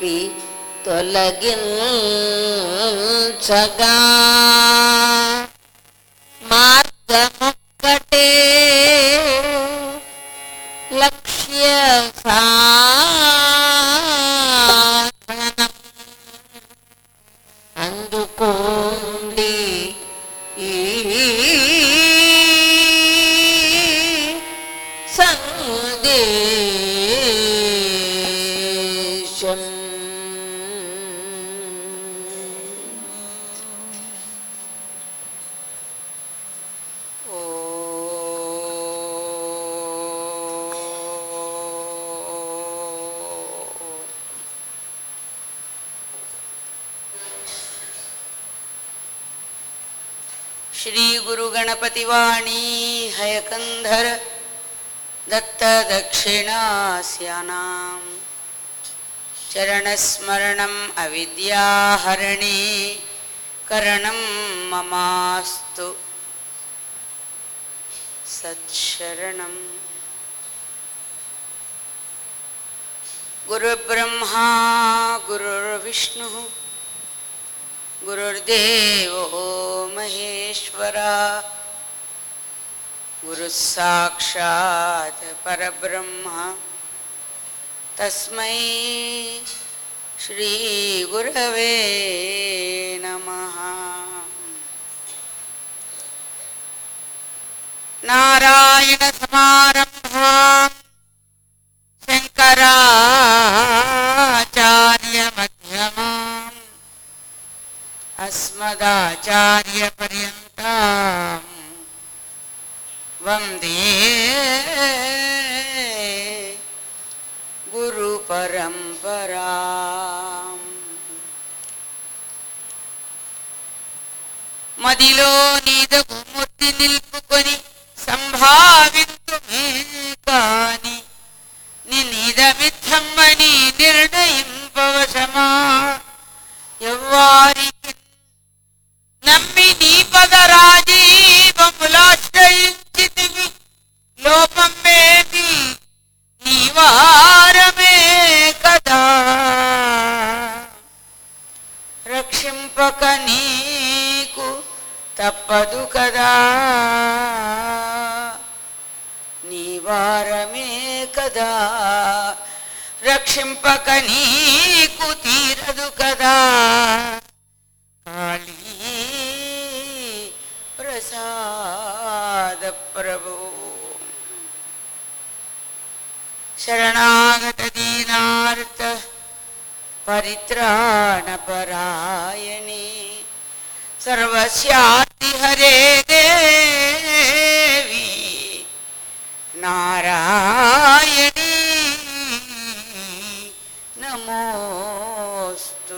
కలిపి తొలగించగా మార్గమొక్కటే లక్ష్య సాధనం అందుకోండి ఈ సందేశం ఓ श्री गुरु गणपति वाणी हयकंधर दत्त दक्षिणास्यानां चरणस्मरणम् अविद्याहरणे करणं ममास्तु सत्शरणम् गुरुब्रह्मा गुरुर्विष्णुः गुरुर्देवो महेश्वरा गुरुः साक्षात् परब्रह्म तस्मै श्रीगुरवे नमः नारायणसमारम्भाम् शङ्कराचार्यमध्यमाम् अस्मदाचार्यपर्यन्ताम् वन्दे गुरुपरम्पराम् మదిలో నీదకు మూర్తి నిలుపుకొని సంభావింతుమే కాని నినిదమిత్తమ్మని నిర్ణయింపవశమా ఎవ్వారికి నమ్మి నీ పదరాజీవములాశ్రయించితివి లోపమేమి నీ వారమే కదా రక్షింపక నీకు తప్పదు కదా నీ వారమే కదా రక్షింపక నీకు తీరదు కదా కాళీ ప్రసాద ప్రభు శరణాగత దీనార్త పరిత్రాణపరాయణే సర్వస్యాతి హరే దేవి నారాయణీ నమోస్తు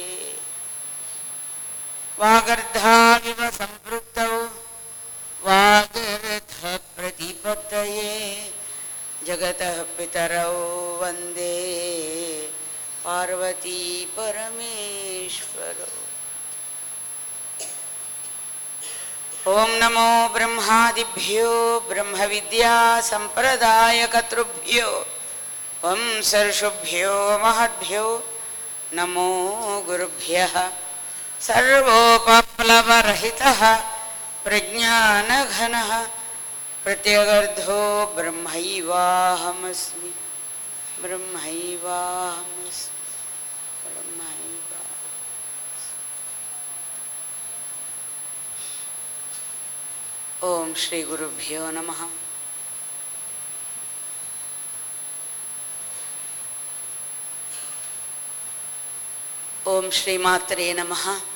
వాగర్ధావివ సంపృక్తౌ వాగర్ధ ప్రతిపత్తయే జగతః పితరౌ వందే పార్వతీ పరమేశ్వరౌ ఓం నమో బ్రహ్మాదిభ్యో బ్రహ్మ విద్యా సంప్రదాయకతృభ్యో వంశర్షుభ్యో మహద్భ్యో నమో గురుభ్య సర్వోపప్లవరహిత ప్రజ్ఞానఘన ప్రత్యగర్ధో బ్రహ్మైవాహమస్మి బ్రహ్మైవాహమస్మి బ్రహ్మైవా ఓం శ్రీ గురుభ్యో నమ ఓం శ్రీమాత్రే నమ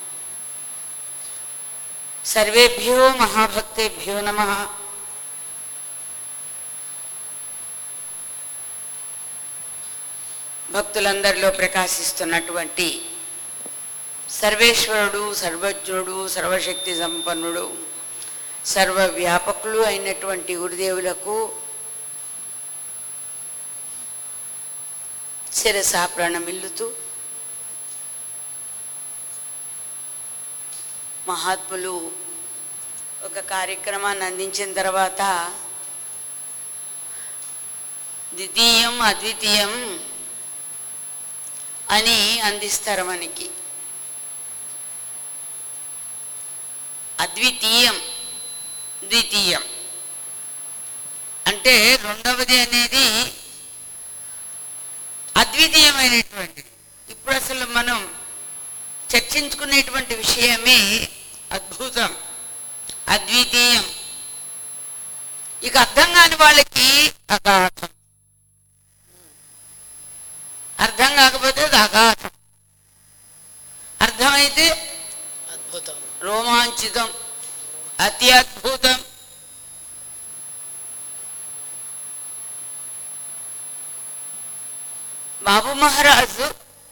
సర్వేభ్యో మహాభక్తేభ్యో నమ భక్తులందరిలో ప్రకాశిస్తున్నటువంటి సర్వేశ్వరుడు సర్వజ్ఞుడు సర్వశక్తి సంపన్నుడు సర్వవ్యాపకులు అయినటువంటి గురుదేవులకు శిరసా ప్రణమిల్లుతూ మహాత్ములు ఒక కార్యక్రమాన్ని అందించిన తర్వాత ద్వితీయం అద్వితీయం అని అందిస్తారు మనకి అద్వితీయం ద్వితీయం అంటే రెండవది అనేది అద్వితీయమైనటువంటిది ఇప్పుడు అసలు మనం చర్చించుకునేటువంటి విషయమే అద్భుతం అద్వితీయం ఇక అర్థం కాని వాళ్ళకి అగాధం అర్థం కాకపోతే అది అగాధం అర్థమైతే అద్భుతం రోమాంచితం అతి అద్భుతం బాబు మహారాజు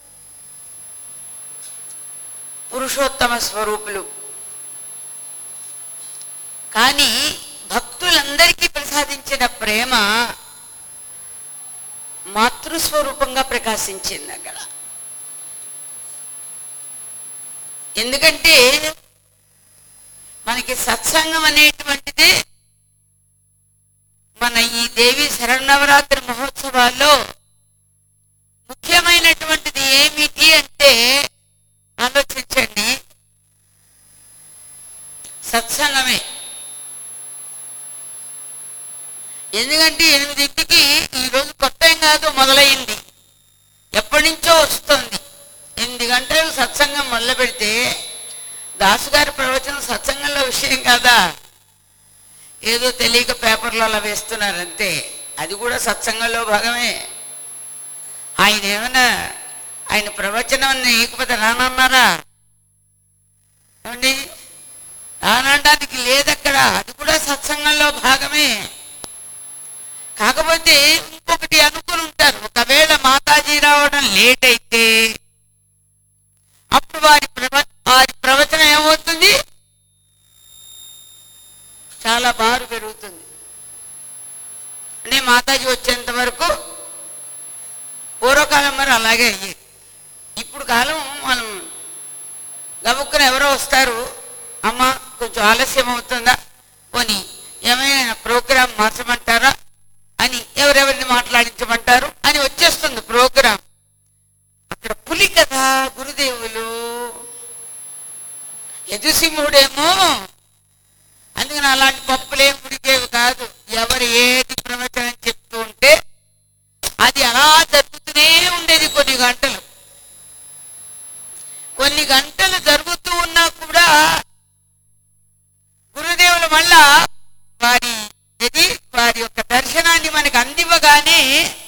పురుషోత్తమ స్వరూపులు కానీ భక్తులందరికీ ప్రసాదించిన ప్రేమ మాతృస్వరూపంగా ప్రకాశించింది అక్కడ ఎందుకంటే మనకి సత్సంగం అనేటువంటిది మన ఈ దేవి శరణవరాత్రి మహోత్సవాల్లో ముఖ్యమైనటువంటిది ఏమిటి అంటే ఆలోచించండి సత్సంగమే ఎందుకంటే ఎనిమిదింటికి ఈరోజు కొత్త ఏం కాదు మొదలైంది ఎప్పటి నుంచో వస్తుంది ఎనిమిది గంటలకు సత్సంగం మొదలు పెడితే దాసు గారి ప్రవచనం సత్సంగంలో విషయం కాదా ఏదో తెలియక పేపర్లో అలా వేస్తున్నారు అంతే అది కూడా సత్సంగంలో భాగమే ఆయన ఏమైనా ఆయన ప్రవచనం ఏకపోతే రానన్నారా ఏమండి రానడానికి లేదక్కడ అది కూడా సత్సంగంలో భాగమే కాకపోతే ఇంకొకటి అనుకుని ఉంటారు ఒకవేళ మాతాజీ రావడం లేట్ అయితే అప్పుడు వారి ప్రవ వారి ప్రవచనం ఏమవుతుంది చాలా బారు పెరుగుతుంది అంటే మాతాజీ వచ్చేంత వరకు పూర్వకాలం మరి అలాగే అయ్యేది ఇప్పుడు కాలం మనం గబుక్కున ఎవరో వస్తారు అమ్మ కొంచెం ఆలస్యం అవుతుందా పోనీ ఏమైనా ప్రోగ్రాం మార్చమంటారా అని ఎవరెవరిని మాట్లాడించమంటారు అని వచ్చేస్తుంది ప్రోగ్రాం అక్కడ పులి కదా గురుదేవులు యదుసింహుడేమో అందుకని అలాంటి పప్పులేం ఉడికేవి కాదు ఎవరు ఏది ప్రవచనం చెప్తూ ఉంటే అది అలా జరుగుతూనే ఉండేది కొన్ని గంటలు కొన్ని గంటలు జరుగుతూ ఉన్నా కూడా గురుదేవులు మళ్ళా వారి ఇది వారి యొక్క దర్శనాన్ని మనకు అందివ్వగానే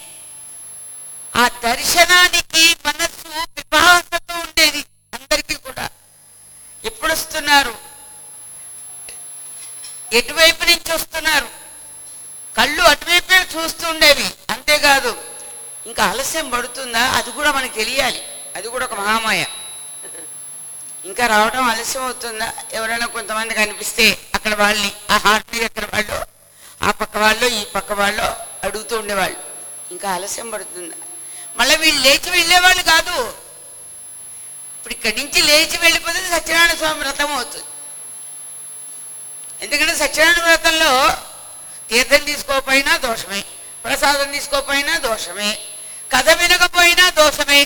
ఆ దర్శనానికి మనస్సు పిపాసతో ఉండేది అందరికీ కూడా ఎప్పుడు వస్తున్నారు ఎటువైపు నుంచి వస్తున్నారు కళ్ళు అటువైపే చూస్తుండేవి అంతేకాదు ఇంకా ఆలస్యం పడుతుందా అది కూడా మనకు తెలియాలి అది కూడా ఒక మహామాయ ఇంకా రావడం ఆలస్యం అవుతుందా ఎవరైనా కొంతమంది కనిపిస్తే అక్కడ వాళ్ళని ఆ హార్ట్ మీద ఎక్కడ వాళ్ళు ఆ పక్క వాళ్ళు ఈ పక్క వాళ్ళు అడుగుతూ ఉండేవాళ్ళు ఇంకా ఆలస్యం పడుతుందా మళ్ళీ వీళ్ళు లేచి వెళ్ళేవాళ్ళు కాదు ఇప్పుడు ఇక్కడి నుంచి లేచి వెళ్ళిపోతే సత్యనారాయణ స్వామి వ్రతం అవుతుంది ఎందుకంటే సత్యనారాయణ వ్రతంలో తీర్థం తీసుకోకపోయినా దోషమే ప్రసాదం తీసుకోకపోయినా దోషమే కథ వినకపోయినా దోషమే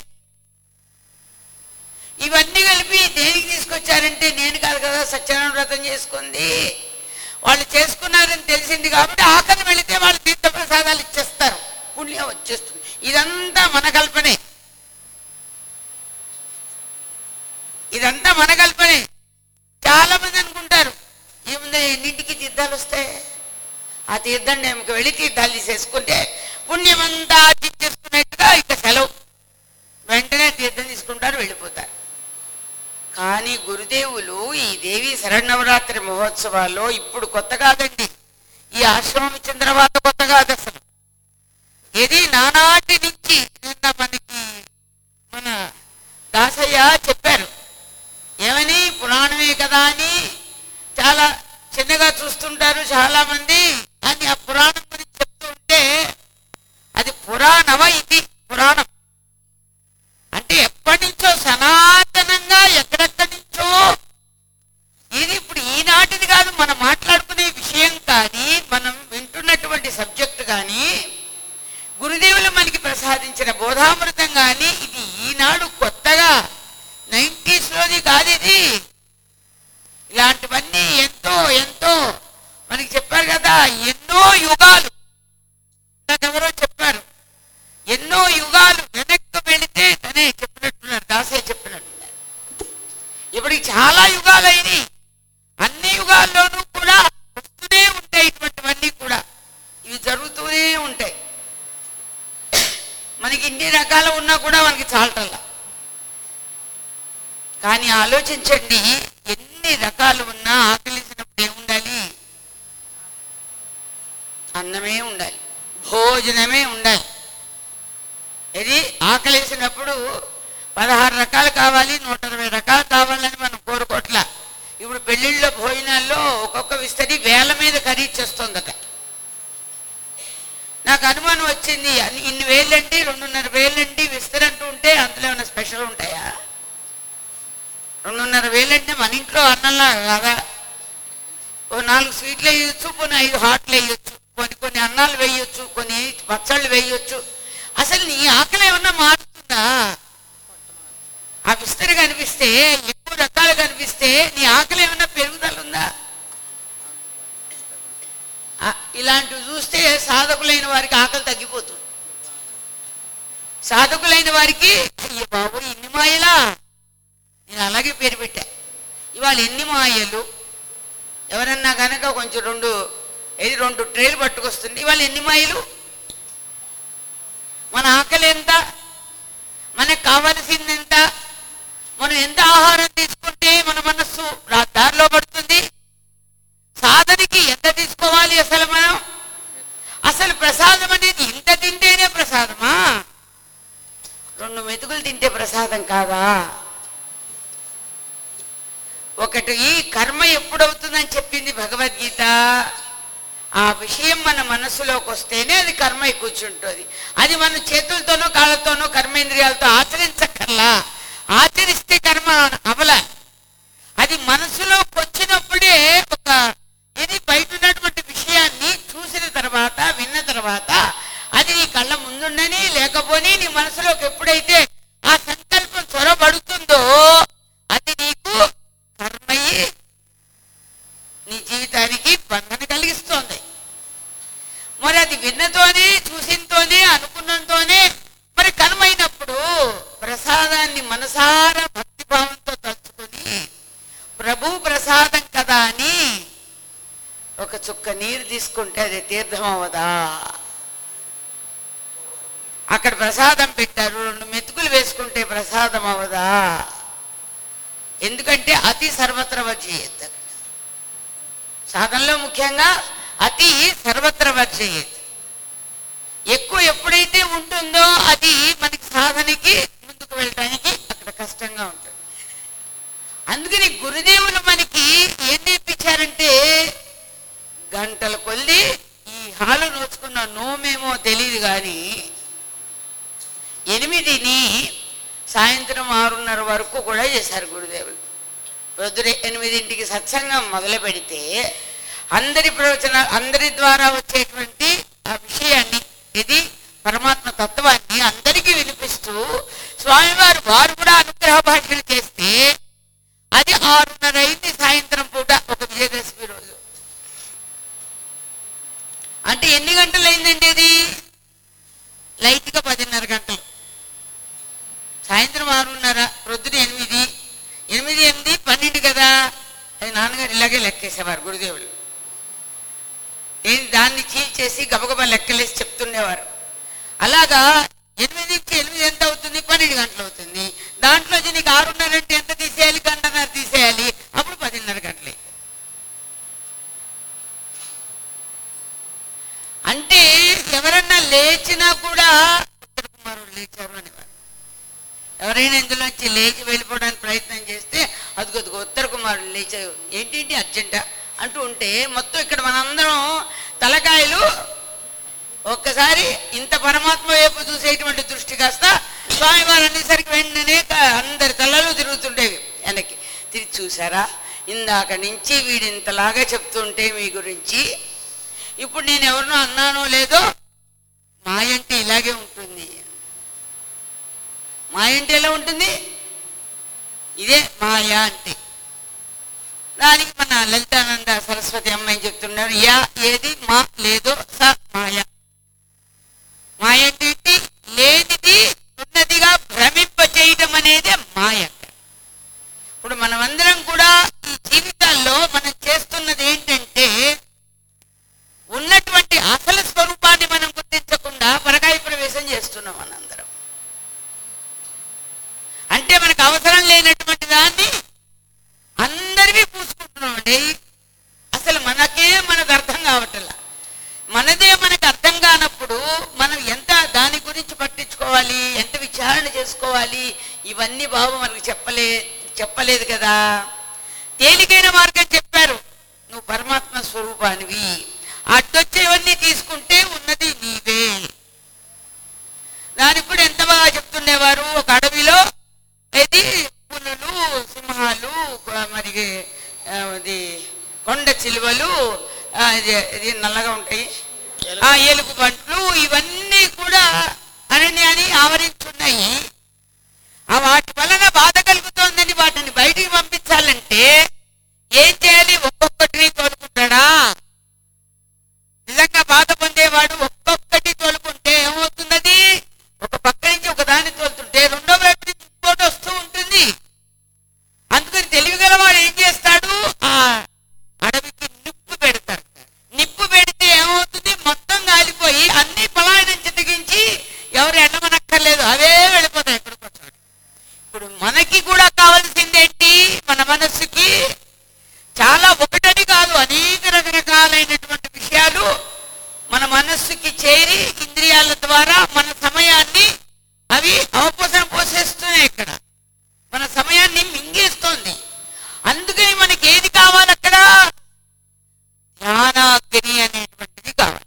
ఇవన్నీ కలిపి దేనికి తీసుకొచ్చారంటే నేను కాదు కదా సత్యనారాయణ వ్రతం చేసుకుంది వాళ్ళు చేసుకున్నారని తెలిసింది కాబట్టి ఆఖరి వెళితే వాళ్ళు తీర్థ ప్రసాదాలు ఇచ్చేస్తారు పుణ్యం వచ్చేస్తుంది ఇదంతా మన కల్పనే ఇదంతా మన కల్పనే చాలా మంది అనుకుంటారు ఏముంది ఎన్నింటికి తీర్థాలు వస్తాయి ఆ తీర్థం నేమకు వెళ్ళి తీర్థాలు తీసేసుకుంటే పుణ్యమంతా ఆర్జించేసుకున్నట్టుగా ఇక సెలవు వెంటనే తీర్థం తీసుకుంటారు వెళ్ళిపోతారు కానీ గురుదేవులు ఈ దేవి శరణవరాత్రి మహోత్సవాల్లో ఇప్పుడు కొత్త కాదండి ఈ ఆశ్రమం ఇచ్చిన తర్వాత కొత్త కాదు అసలు ఇది నానాటి నుంచి నిన్న మనకి మన దాసయ్య చెప్పారు ఏమని పురాణమే కదా అని చాలా చిన్నగా చూస్తుంటారు చాలా మంది కానీ ఆ పురాణం గురించి చెప్తూ ఉంటే అది పురాణమ ఇది పురాణం అంటే ఎప్పటి నుంచో సనాతనంగా ఎక్కడెక్కడి నుంచో ఇది ఇప్పుడు ఈనాటిది కాదు మనం మాట్లాడుకునే విషయం కానీ మనం వింటున్నటువంటి సబ్జెక్ట్ కానీ గురుదేవులు మనకి ప్రసాదించిన బోధామృతం కానీ ఇది ఈనాడు చాలా యుగాలైనవి అన్ని యుగాల్లోనూ కూడా వస్తూనే ఉంటాయి ఇటువంటివన్నీ కూడా ఇవి జరుగుతూనే ఉంటాయి మనకి ఇన్ని రకాలు ఉన్నా కూడా మనకి చాలటల్లా కానీ ఆలోచించండి ఎన్ని రకాలు ఉన్నా ఆకలిసినప్పుడు ఏముండాలి అన్నమే ఉండాలి భోజనమే ఉండాలి ఇది ఆకలేసినప్పుడు పదహారు రకాలు కావాలి నూట ఇరవై రకాలు కావాలని మనం కోరుకోట్లా ఇప్పుడు పెళ్ళిళ్ళ భోజనాల్లో ఒక్కొక్క విస్తరి వేల మీద ఖరీచేస్తుందట నాకు అనుమానం వచ్చింది అన్ని- ఇన్ని వేలండి రెండున్నర వేలండి విస్తరి అంటూ ఉంటే అందులో ఏమైనా స్పెషల్ ఉంటాయా రెండున్నర వేలంటే మన ఇంట్లో అన్నంలా లాగా ఓ నాలుగు స్వీట్లు వేయొచ్చు కొన్ని ఐదు హాట్లు వేయొచ్చు కొన్ని కొన్ని అన్నాలు వేయొచ్చు కొన్ని పచ్చళ్ళు వేయొచ్చు అసలు నీ ఆకలి ఏమన్నా మారుతుందా ఆ విస్తరి కనిపిస్తే ఎక్కువ రకాలు కనిపిస్తే నీ ఆకలి ఏమన్నా పెరుగుదల ఉందా ఆ, ఇలాంటివి చూస్తే సాధకులైన వారికి ఆకలి తగ్గిపోతుంది సాధకులైన వారికి అయ్యో బాబు ఇన్ని మాయలా నేను అలాగే పేరు పెట్టా ఇవాళ ఎన్ని మాయలు ఎవరన్నా కనుక కొంచెం రెండు ఏది రెండు ట్రేలు పట్టుకొస్తుంది ఇవాళ ఎన్ని మాయలు మన ఆకలి ఎంత మనకు కావలసింది ఎంత మనం ఎంత ఆహారం తీసుకుంటే మన మనస్సు రా- దారిలో పడుతుంది సాధనకి ఎంత తీసుకోవాలి అసలు మనం అసలు ప్రసాదం అనేది ఇంత తింటేనే ప్రసాదమా రెండు మెతుకులు తింటే ప్రసాదం కాదా ఒకటి ఈ కర్మ ఎప్పుడవుతుందని చెప్పింది భగవద్గీత ఆ విషయం మన మనసులోకి వస్తేనే అది కర్మ అయి కూర్చుంటుంది అది మన చేతులతోనో కాళ్ళతోనో కర్మేంద్రియాలతో ఆచరించక్కర్లా ఆచరిస్తే కర్మ అవల అది మనసులోకి వచ్చినప్పుడే ఒక ఇది బయట ఉన్నటువంటి విషయాన్ని చూసిన తర్వాత విన్న తర్వాత అది నీ కళ్ళ ముందుండని లేకపోని నీ మనసులోకి ఎప్పుడైతే ఆ సంకల్పం చొరబడుతుందో అది నీకు కర్మయ్యి నీ జీవితానికి బంధన కలిగిస్తోంది మరి అది విన్నతోనే చూసినతోనే అనుకున్నంతోనే మరి కనుమైనప్పుడు ప్రసాదాన్ని మనసారా భక్తిభావంతో తలుచుకొని ప్రభు ప్రసాదం కదా అని ఒక చుక్క నీరు తీసుకుంటే అది తీర్థం అవదా అక్కడ ప్రసాదం పెట్టారు రెండు మెతుకులు వేసుకుంటే ప్రసాదం అవదా ఎందుకంటే అతి సర్వత్ర వర్జయత్ సాధనలో ముఖ్యంగా అతి సర్వత్ర వర్జయత్ ఎక్కువ ఎప్పుడైతే ఉంటుందో అది మనకి సాధనకి ముందుకు వెళ్ళడానికి అక్కడ కష్టంగా ఉంటుంది అందుకని గురుదేవులు మనకి ఏం నేర్పించారంటే గంటల కొద్ది ఈ హాలు నోచుకున్న నోమేమో తెలియదు కానీ ఎనిమిదిని సాయంత్రం ఆరున్నర వరకు కూడా చేశారు గురుదేవులు పొద్దున ఎనిమిదింటికి సత్సంగం మొదలు పెడితే అందరి ప్రవచన అందరి ద్వారా వచ్చేటువంటి ఆ విషయాన్ని ఇది పరమాత్మ తత్వాన్ని అందరికీ వినిపిస్తూ స్వామివారు వారు కూడా అనుగ్రహ భాషలు చేస్తే అది ఆరున్నర అయింది సాయంత్రం పూట ఒక విజయదశమి రోజు అంటే ఎన్ని గంటలు అయిందండి అది లైట్గా పదిన్నర గంటలు సాయంత్రం ఆరున్నర ప్రొద్దున ఎనిమిది ఎనిమిది ఎనిమిది పన్నెండు కదా అది నాన్నగారు ఇలాగే లెక్కేసేవారు గురుదేవులు ఏంటి దాన్ని చీల్చేసి గబగబా లెక్కలేసి చెప్తుండేవారు అలాగా ఎనిమిదికి ఎనిమిది ఎంత అవుతుంది పన్నెండు గంటలు అవుతుంది దాంట్లో నీకు ఆరున్నర అంటే ఎంత తీసేయాలి గంటన్నర తీసేయాలి అప్పుడు పదిన్నర గంటలే అంటే ఎవరన్నా లేచినా కూడా ఉత్తర కుమారుడు లేచారు అనేవారు ఎవరైనా ఇందులోంచి లేచి వెళ్ళిపోవడానికి ప్రయత్నం చేస్తే అదిగొద్దుగో ఉత్తర కుమారుడు లేచారు ఏంటి అర్జెంటా అంటూ ఉంటే మొత్తం ఇక్కడ మనందరం తలకాయలు ఒక్కసారి ఇంత పరమాత్మ వైపు చూసేటువంటి దృష్టి కాస్త స్వామివారు అనేసరికి వెంటనే క- అందరి తలలు తిరుగుతుండేవి వెనక్కి తిరిగి చూసారా ఇందాక నుంచి వీడు ఇంతలాగా చెప్తుంటే మీ గురించి ఇప్పుడు నేను ఎవరినో అన్నానో లేదో మాయంటే ఇలాగే ఉంటుంది మాయ అంటే ఎలా ఉంటుంది ఇదే మాయ అంటే దానికి మన లలితానంద సరస్వతి అమ్మాయి చెప్తున్నారు యా ఏది మా లేదో స మాయ మాయ అంటే ఏంటి? లేనిది ఉన్నదిగా భ్రమింప చేయటం అనేదే మాయ ఇప్పుడు మనమందరం అయినటువంటి దాన్ని అందరివి పూసుకుంటున్నామండి అసలు మనకే మనకు అర్థం కావట్లా మనదే మనకు అర్థం కానప్పుడు మనం ఎంత దాని గురించి పట్టించుకోవాలి ఎంత విచారణ చేసుకోవాలి ఇవన్నీ బాబు మనకు చెప్పలే చెప్పలేదు కదా తేలికైన మార్గం చెప్పారు నువ్వు పరమాత్మ స్వరూపానివి అడ్డొచ్చేవన్నీ తీసుకుంటే ఉన్నది నీవే దానికి కూడా ఎంత బాగా చెప్తుండేవారు ఒక అడవిలో ఇది పులులు సింహాలు కొ- మరి ఆ, ఇది కొండ చిలువలు ఆ, ఇది- ఇది నల్లగా ఉంటాయి ఆ ఎలుగు బంట్లు ఇవన్నీ కూడా అరణ్యాన్ని ఆవరించున్నాయి ఆ వాటి వలన బాధ కలుగుతోందని వాటిని బయటికి పంపించాలంటే ఏం చేయాలి ఒక్కొక్కటిని తోలుకుంటాడా నిజంగా బాధ పొందేవాడు ఒక్కొక్కటి తోలుకుంటే ఏమవుతున్నది ఒక పక్క నుంచి ఒక దాన్ని తోలుతుంటే రెండో వైపు నుంచి ఇంకోటి వస్తూ ఉంటుంది అందుకని తెలివిగలవాడు ఏం చేస్తాడు ఆ అడవికి నిప్పు పెడతాడు నిప్పు పెడితే ఏమవుతుంది మొత్తం కాలిపోయి అన్ని పలాయనం చితగించి ఎవరు ఎండమనక్కర్లేదు అవే వెళ్ళిపోతాయి ఎక్కడికి వచ్చాడు ఇప్పుడు మనకి కూడా కావాల్సింది ఏంటి మన మనస్సుకి చాలా ఒకటని కాదు అనేక రకరకాలైనటువంటి విషయాలు మన మనస్సుకి చేరి ఇంద్రియాల ద్వారా మన సమయాన్ని అవి అవపోసన పోసేస్తున్నాయి ఇక్కడ మన సమయాన్ని మింగేస్తోంది అందుకని మనకి ఏది కావాలి అక్కడ ధ్యానాగ్ని అనేటువంటిది కావాలి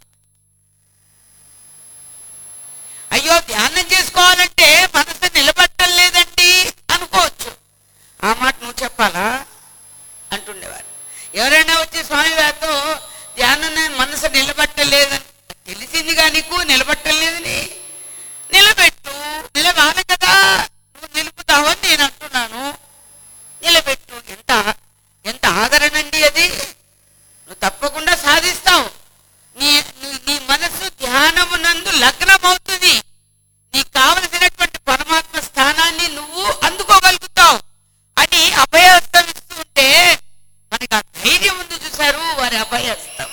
అయ్యో ధ్యానం చేసుకోవాలంటే మనసు నిలబట్టం లేదండి అనుకోవచ్చు ఆ మాట నువ్వు చెప్పాలా అంటుండేవారు ఎవరైనా వచ్చి స్వామి వారితో ధ్యానం నా మనసు నిలబట్టలేదని తెలిసిందిగా నీకు నిలబట్టలేదని నిలబెట్టు నిలవాలి కదా నువ్వు నిలుపుతావని నేను అంటున్నాను నిలబెట్టు ఎంత ఎంత ఆదరణండి అది నువ్వు తప్పకుండా సాధిస్తావు నీ నీ- నీ మనసు ధ్యానమునందు లగ్నమవుతుంది నీకు కావలసినటువంటి పరమాత్మ స్థానాన్ని నువ్వు అందుకోగలుగుతావు అని అభయహస్తం ఇస్తుంటే మనకి ఆ ధైర్యం ఉంది చూశారు వారి అభయహస్తం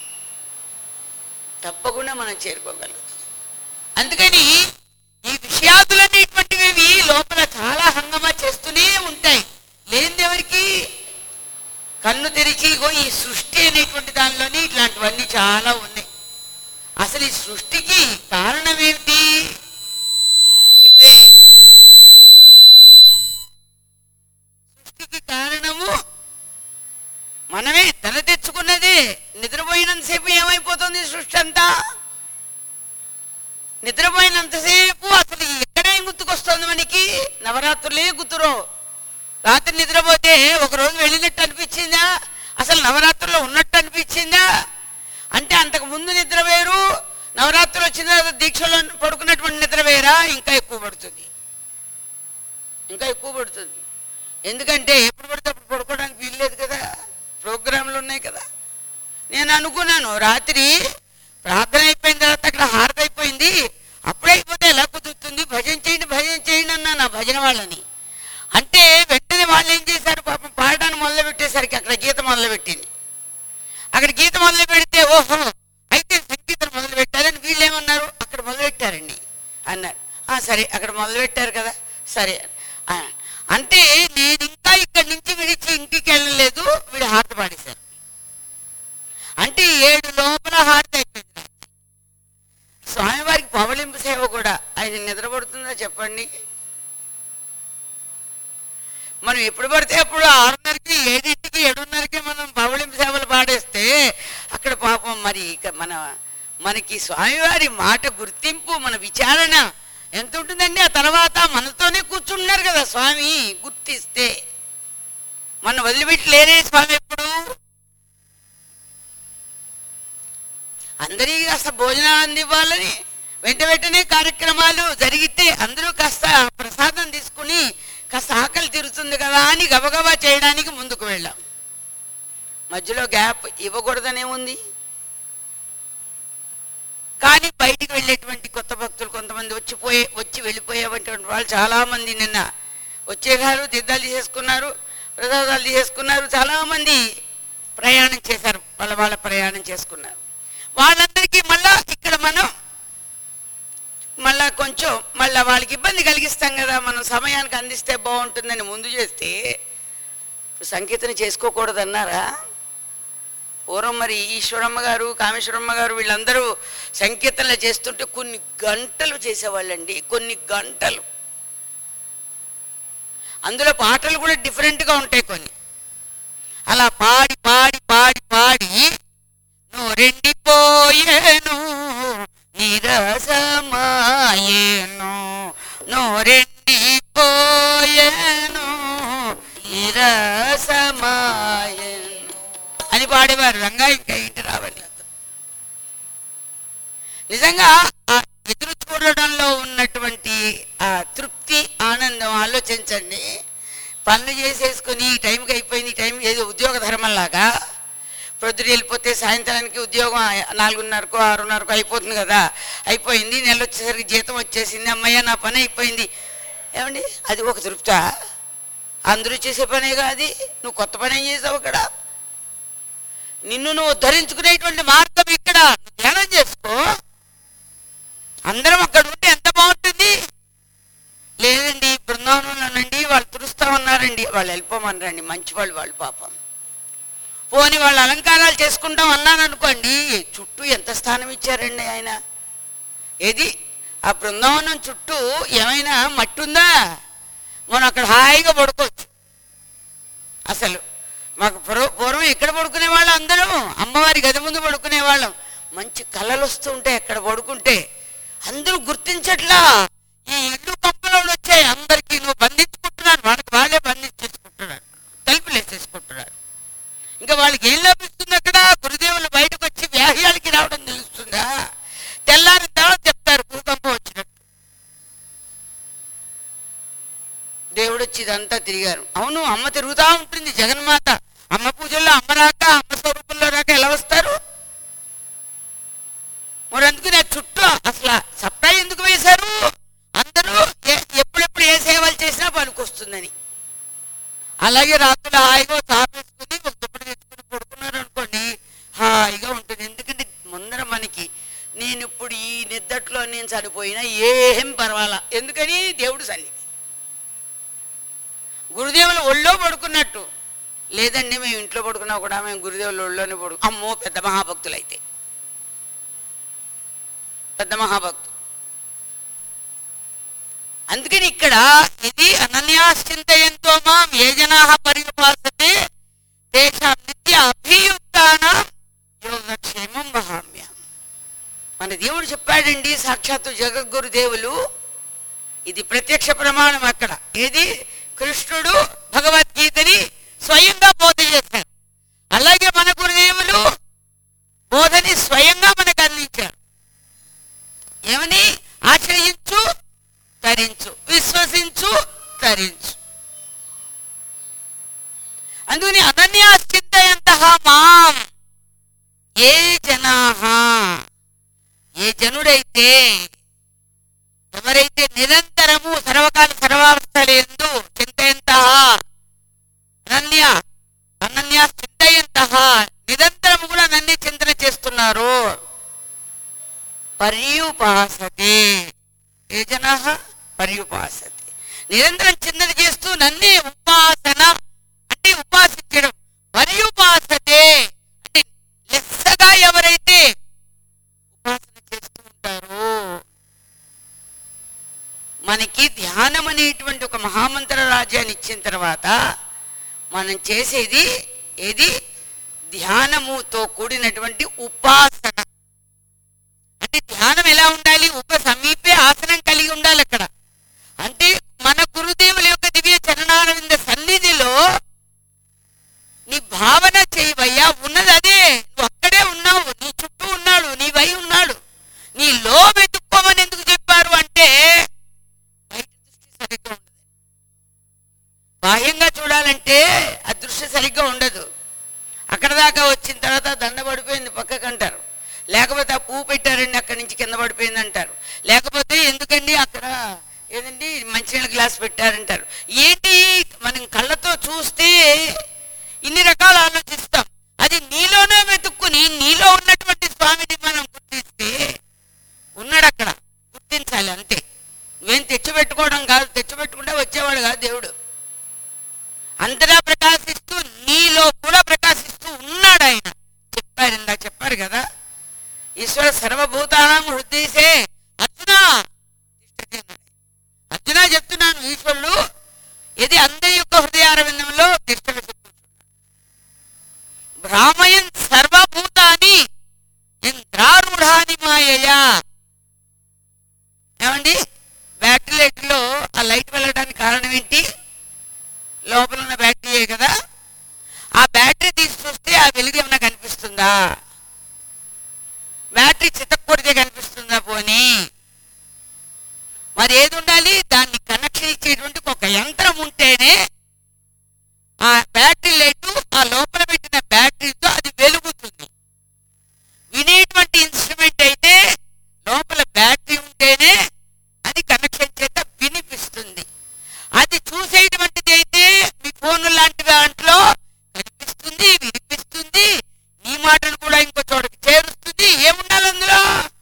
తప్పకుండా మనం చేరుకోగలుగుతాం అందుకని ఈ విషయాదులనేటువంటివి లోపల చాలా హంగమా చేస్తూనే ఉంటాయి లేనిది ఎవరికి కన్ను తెరిచి ఇగో ఈ సృష్టి అనేటువంటి దానిలోని ఇట్లాంటివన్నీ చాలా ఉన్నాయి అసలు ఈ సృష్టికి కారణం ఏమిటి నువ్వే సృష్టికి కారణము మనమే తల తెచ్చుకున్నదే నిద్రపోయినంతసేపు ఏమైపోతుంది సృష్టి అంతా నిద్రపోయినంతసేపు అసలు ఎక్కడే గుర్తుకొస్తుంది మనకి నవరాత్రులే గుర్తురో రాత్రి నిద్రపోతే ఒక రోజు వెళ్ళినట్టు అనిపించిందా అసలు నవరాత్రుల్లో ఉన్నట్టు అనిపించిందా అంటే అంతకు ముందు నిద్ర వేరు నవరాత్రులు వచ్చిన తర్వాత దీక్షలో పడుకున్నటువంటి నిద్ర వేరా ఇంకా ఎక్కువ పడుతుంది ఇంకా ఎక్కువ పడుతుంది ఎందుకంటే ఎప్పుడు పడితే అప్పుడు పడుకోవడానికి వీల్లేదు కదా ప్రోగ్రాంలు ఉన్నాయి కదా నేను అనుకున్నాను రాత్రి ప్రార్థన అయిపోయిన తర్వాత అక్కడ హారతి అయిపోయింది అప్పుడే అయిపోతే ఎలా కుదురుతుంది భజన చేయండి భజన చేయండి అన్నా నా భజన వాళ్ళని అంటే వెంటనే వాళ్ళు ఏం చేశారు పాపం పాడడానికి మొదలు పెట్టేసరికి అక్కడ గీత మొదలు పెట్టింది అక్కడ గీత మొదలు పెడితే ఓహో అయితే సంగీతం మొదలు పెట్టారని వీళ్ళు ఏమన్నారు అక్కడ మొదలు పెట్టారండి అన్నారు "ఆ, సరే అక్కడ మొదలు పెట్టారు కదా సరే ఆ, అంటే నేను ఇంకా ఇక్కడి నుంచి విడిచి ఇంటికి వెళ్ళలేదు వీడు హారతి పాడేశారు అంటే ఏడు లోపల హారతి అయిపోయింది నాకు. స్వామివారికి పవళింపు సేవ కూడా ఆయన నిద్రపడుతుందా చెప్పండి మనం ఎప్పుడు పడితే అప్పుడు ఆరున్నరకి ఏడింటికి ఏడున్నరకి మనం పవళింపు సేవలు పాడేస్తే అక్కడ పాపం మరి ఇక మన మనకి స్వామివారి మాట గుర్తింపు మన విచారణ ఎంత ఉంటుందండి ఆ తర్వాత మనతోనే కూర్చుంటున్నారు కదా స్వామి గుర్తిస్తే మన వదిలిపెట్టి లేరే స్వామి ఎప్పుడు అందరికీ కాస్త భోజనాలు అందివ్వాలని వెంట వెంటనే కార్యక్రమాలు జరిగితే అందరూ కాస్త ప్రసాదం తీసుకుని కాస్త ఆకలి తీరుతుంది కదా అని గబగబా చేయడానికి ముందుకు వెళ్ళాం మధ్యలో గ్యాప్ ఇవ్వకూడదనే ఉంది కానీ బయటికి వెళ్ళేటువంటి కొత్త భక్తులు కొంతమంది వచ్చిపోయే వచ్చి వెళ్ళిపోయేటువంటి వాళ్ళు చాలామంది నిన్న వచ్చేసారు తీర్థాలు చేసుకున్నారు ప్రసాదాలు చేసుకున్నారు చాలామంది ప్రయాణం చేశారు వాళ్ళ వాళ్ళ ప్రయాణం చేసుకున్నారు వాళ్ళందరికీ మళ్ళా ఇక్కడ మనం మళ్ళా కొంచెం మళ్ళా వాళ్ళకి ఇబ్బంది కలిగిస్తాం కదా మనం సమయానికి అందిస్తే బాగుంటుందని ముందు చేస్తే ఇప్పుడు సంకీర్తన చేసుకోకూడదన్నారా పూర్వం మరి ఈశ్వరమ్మ గారు కామేశ్వరమ్మ గారు వీళ్ళందరూ సంకీర్తనలు చేస్తుంటే కొన్ని గంటలు చేసేవాళ్ళండి కొన్ని గంటలు అందులో పాటలు కూడా డిఫరెంట్గా ఉంటాయి కొన్ని అలా పాడి పాడి పాడి పాడి నోరెండిపోయేను నిరసమాయేను నోరెండిపోయేను నిరసమాయేను అని పాడేవారు రంగా ఇంకా ఇంటి రావాలి నిజంగా ఆ ఎదురు చూడడంలో ఉన్నటువంటి ఆ తృప్తి ఆనందం ఆలోచించండి పనులు చేసేసుకుని ఈ టైంకి అయిపోయింది ఈ టైం ఏదో ఉద్యోగ ధర్మంలాగా ప్రొద్దున వెళ్ళిపోతే సాయంత్రానికి ఉద్యోగం ఆ- నాలుగున్నరకు ఆరున్నరకు అయిపోతుంది కదా అయిపోయింది నెల వచ్చేసరికి జీతం వచ్చేసింది అమ్మయ్య నా పని అయిపోయింది ఏమండి అది ఒక తృప్తా అందరూ చేసే పనేగా అది నువ్వు కొత్త పని ఏం చేసావు అక్కడ నిన్ను నువ్వు ఉద్ధరించుకునేటువంటి మార్గం ఇక్కడ నువ్వు ధ్యానం చేసుకో అందరం అక్కడ ఉంటే ఎంత బాగుంటుంది లేదండి బృందావనంలోనండి వాళ్ళు తురుస్తా ఉన్నారండి వాళ్ళు వెళ్ళిపోమన్నారండి మంచి వాళ్ళు వాళ్ళు పాపం పోని వాళ్ళు అలంకారాలు చేసుకుంటాం అన్నాను అనుకోండి చుట్టూ ఎంత స్థానం ఇచ్చారండి ఆయన ఏది ఆ బృందావనం చుట్టూ ఏమైనా మట్టి ఉందా మనం అక్కడ హాయిగా పడుకోవచ్చు అసలు మాకు పూర్వ పూర్వం ఎక్కడ పడుకునే వాళ్ళం అందరం అమ్మవారి గది ముందు పడుకునే వాళ్ళం మంచి కళలు వస్తూ ఉంటాయి ఎక్కడ పడుకుంటే అందరూ గుర్తించట్లా ఈ ఇల్లు కంపలో వచ్చాయి అందరికీ నువ్వు బంధించుకుంటున్నారు వాళ్ళకి వాళ్ళే బంధించేసుకుంటున్నారు తలుపులు వేసేసుకుంటున్నారు ఇంకా వాళ్ళకి ఏం లభిస్తుంది అక్కడ గురుదేవులు బయటకు వచ్చి వ్యాహ్యాలకి రావడం తెలుస్తుందా తెల్లారి తర్వాత చెప్తారు భూకంపం వచ్చినట్టు దేవుడు వచ్చి ఇదంతా తిరిగారు అవును అమ్మ తిరుగుతూ ఉంటుంది జగన్మాత అమ్మ పూజల్లో అమ్మ రాక అమ్మ స్వరూపంలో రాక ఎలా వస్తారు మరి అందుకని ఆ చుట్టూ అసలు సప్తా ఎందుకు వేశారు అందరూ ఏ- ఎప్పుడెప్పుడు ఏ సేవలు చేసినా పనికొస్తుందని అలాగే రాత్రులు హాయిగా తాపేసుకుని ఒక దుప్పటి తెచ్చుకుని పడుకున్నారు అనుకోండి హాయిగా ఉంటుంది ఎందుకంటే ముందర మనకి నేను ఇప్పుడు ఈ నిద్దట్లో నేను చనిపోయినా ఏం పర్వాలా ఎందుకని దేవుడు సన్నిధి గురుదేవులు ఒళ్ళో పడుకున్నట్టు లేదండి మేము ఇంట్లో పడుకున్నా కూడా మేము గురుదేవుల ఒళ్ళోనే పడు అమ్మో పెద్ద మహాభక్తులు అయితే పెద్ద మహాభక్తు అందుకని ఇక్కడ ఇది అనన్యాశ్చింతయంతో మాం ఏ జనా పరిపాసతే తేషాం నిత్య అభియుక్తాన యోగక్షేమం వహామ్య మన దేవుడు చెప్పాడండి సాక్షాత్తు జగద్గురు దేవులు ఇది ప్రత్యక్ష ప్రమాణం అక్కడ ఏది కృష్ణుడు భగవద్గీతని స్వయంగా బోధ చేశారు అలాగే మన గురుదేవులు బోధని స్వయంగా మనకు అందించారు ఏమని ఆశ్రయించు తరించు విశ్వసించు తరించు అందుకని అనన్యాశ్చింతయంత మాం ఏ జనా ఏ జనుడైతే ఎవరైతే నిరంతరము సర్వకాల సర్వావస్థల ఎందు చింతయంత అనన్య అనన్య చింతయంత నిరంతరము కూడా నన్ను చింతన చేస్తున్నారు పర్యుపాసతే ఏ జనా పర్యుపాసతే నిరంతరం చింతన చేస్తూ నన్నే ఉపాసన అంటే ఉపాసించడం పర్యుపాసతే అంటే లెస్సగా ఎవరైతే ఉపాసన చేస్తూ ఉంటారో మనకి ధ్యానం అనేటువంటి ఒక మహామంత్ర రాజ్యాన్ని ఇచ్చిన తర్వాత మనం చేసేది ఏది ధ్యానముతో కూడినటువంటి ఉపాసన అంటే ధ్యానం ఎలా ఉండాలి ఉప సమీపే ఆసనం కలిగి ఉండాలి అక్కడ అంటే మన గురుదేవుల యొక్క దివ్య చరణారవింద సన్నిధిలో నీ భావన చేయవయ్యా ఉన్నది అదే నువ్వు అక్కడే ఉన్నావు నీ చుట్టూ ఉన్నాడు నీ వై ఉన్నాడు నీ లో వెతుక్కోమని ఎందుకు చెప్పారు అంటే బయట దృష్టి సరిగ్గా ఉండదు బాహ్యంగా చూడాలంటే ఆ దృష్టి సరిగ్గా ఉండదు అక్కడ దాకా వచ్చిన తర్వాత దండ పడిపోయింది పక్కకు అంటారు లేకపోతే ఆ పువ్వు పెట్టారండి అక్కడి నుంచి కింద పడిపోయింది అంటారు లేకపోతే ఎందుకండి అక్కడ ఏదండి మంచినీళ్ళ గ్లాస్ పెట్టారంటారు ఏంటి మనం కళ్ళతో చూస్తే ఇన్ని రకాలు ఆలోచిస్తాం అది నీలోనే వెతుక్కుని నీలో ఉన్నటువంటి స్వామిని మనం గుర్తిస్తే ఉన్నాడు అక్కడ గుర్తించాలి అంతే నువ్వేం తెచ్చిపెట్టుకోవడం కాదు తెచ్చిపెట్టుకుంటే వచ్చేవాడు కాదు దేవుడు అంతటా ప్రకాశిస్తూ నీలో కూడా ప్రకాశిస్తూ ఉన్నాడు ఆయన చెప్పారు ఇందా చెప్పారు కదా ఈశ్వర సర్వభూతానం హృదయసే అర్జున తిష్టతి అన్నాడు. అర్జున చెప్తున్నాను ఈశ్వరుడు ఇది అందరి యొక్క హృదయారవిందంలో తిష్టలు భ్రామయన్ సర్వభూతాన్ని ఇంద్రారూఢాని మాయయా ఏమండి బ్యాటరీ లైట్లో ఆ లైట్ వెళ్ళడానికి కారణం ఏంటి లోపల ఉన్న బ్యాటరీయే కదా ఆ బ్యాటరీ తీసి చూస్తే ఆ వెలుగు ఏమైనా కనిపిస్తుందా బ్యాటరీ చితక్కొడితే కనిపిస్తుందా పోనీ మరి ఏది ఉండాలి దాన్ని కనెక్షన్ ఇచ్చేటువంటి ఒక యంత్రం ఉంటేనే ఆ బ్యాటరీ లైట్ ఆ లోపల పెట్టిన బ్యాటరీతో అది వెలుగుతుంది వినేటువంటి ఇన్స్ట్రుమెంట్ అయితే లోపల బ్యాటరీ ఉంటేనే అది కనెక్షన్ చేత వినిపిస్తుంది అది చూసేటువంటిది అయితే మీ ఫోన్ లాంటి దాంట్లో కనిపిస్తుంది వినిపిస్తుంది నీ మాటలు కూడా ఇంకో చోటకి చేరుస్తుంది ఏముండాలి అందులో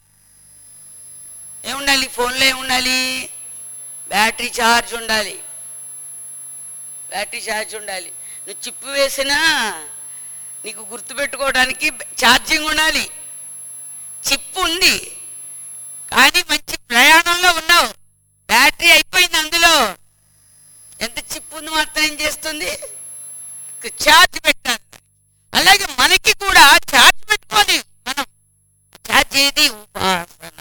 ఏముండాలి ఫోన్లో ఏముండాలి బ్యాటరీ ఛార్జ్ ఉండాలి బ్యాటరీ ఛార్జ్ ఉండాలి నువ్వు చిప్పు వేసినా నీకు గుర్తుపెట్టుకోవడానికి ఛార్జింగ్ ఉండాలి చిప్ ఉంది కానీ మంచి ప్రయాణంలో ఉన్నావు బ్యాటరీ అయిపోయింది అందులో ఎంత చిప్ ఉంది మాత్రం ఏం చేస్తుంది ఛార్జ్ పెట్టాలి అలాగే మనకి కూడా ఛార్జ్ పెట్టుకోవాలి మనం ఛార్జ్ ఏది ఉపాసన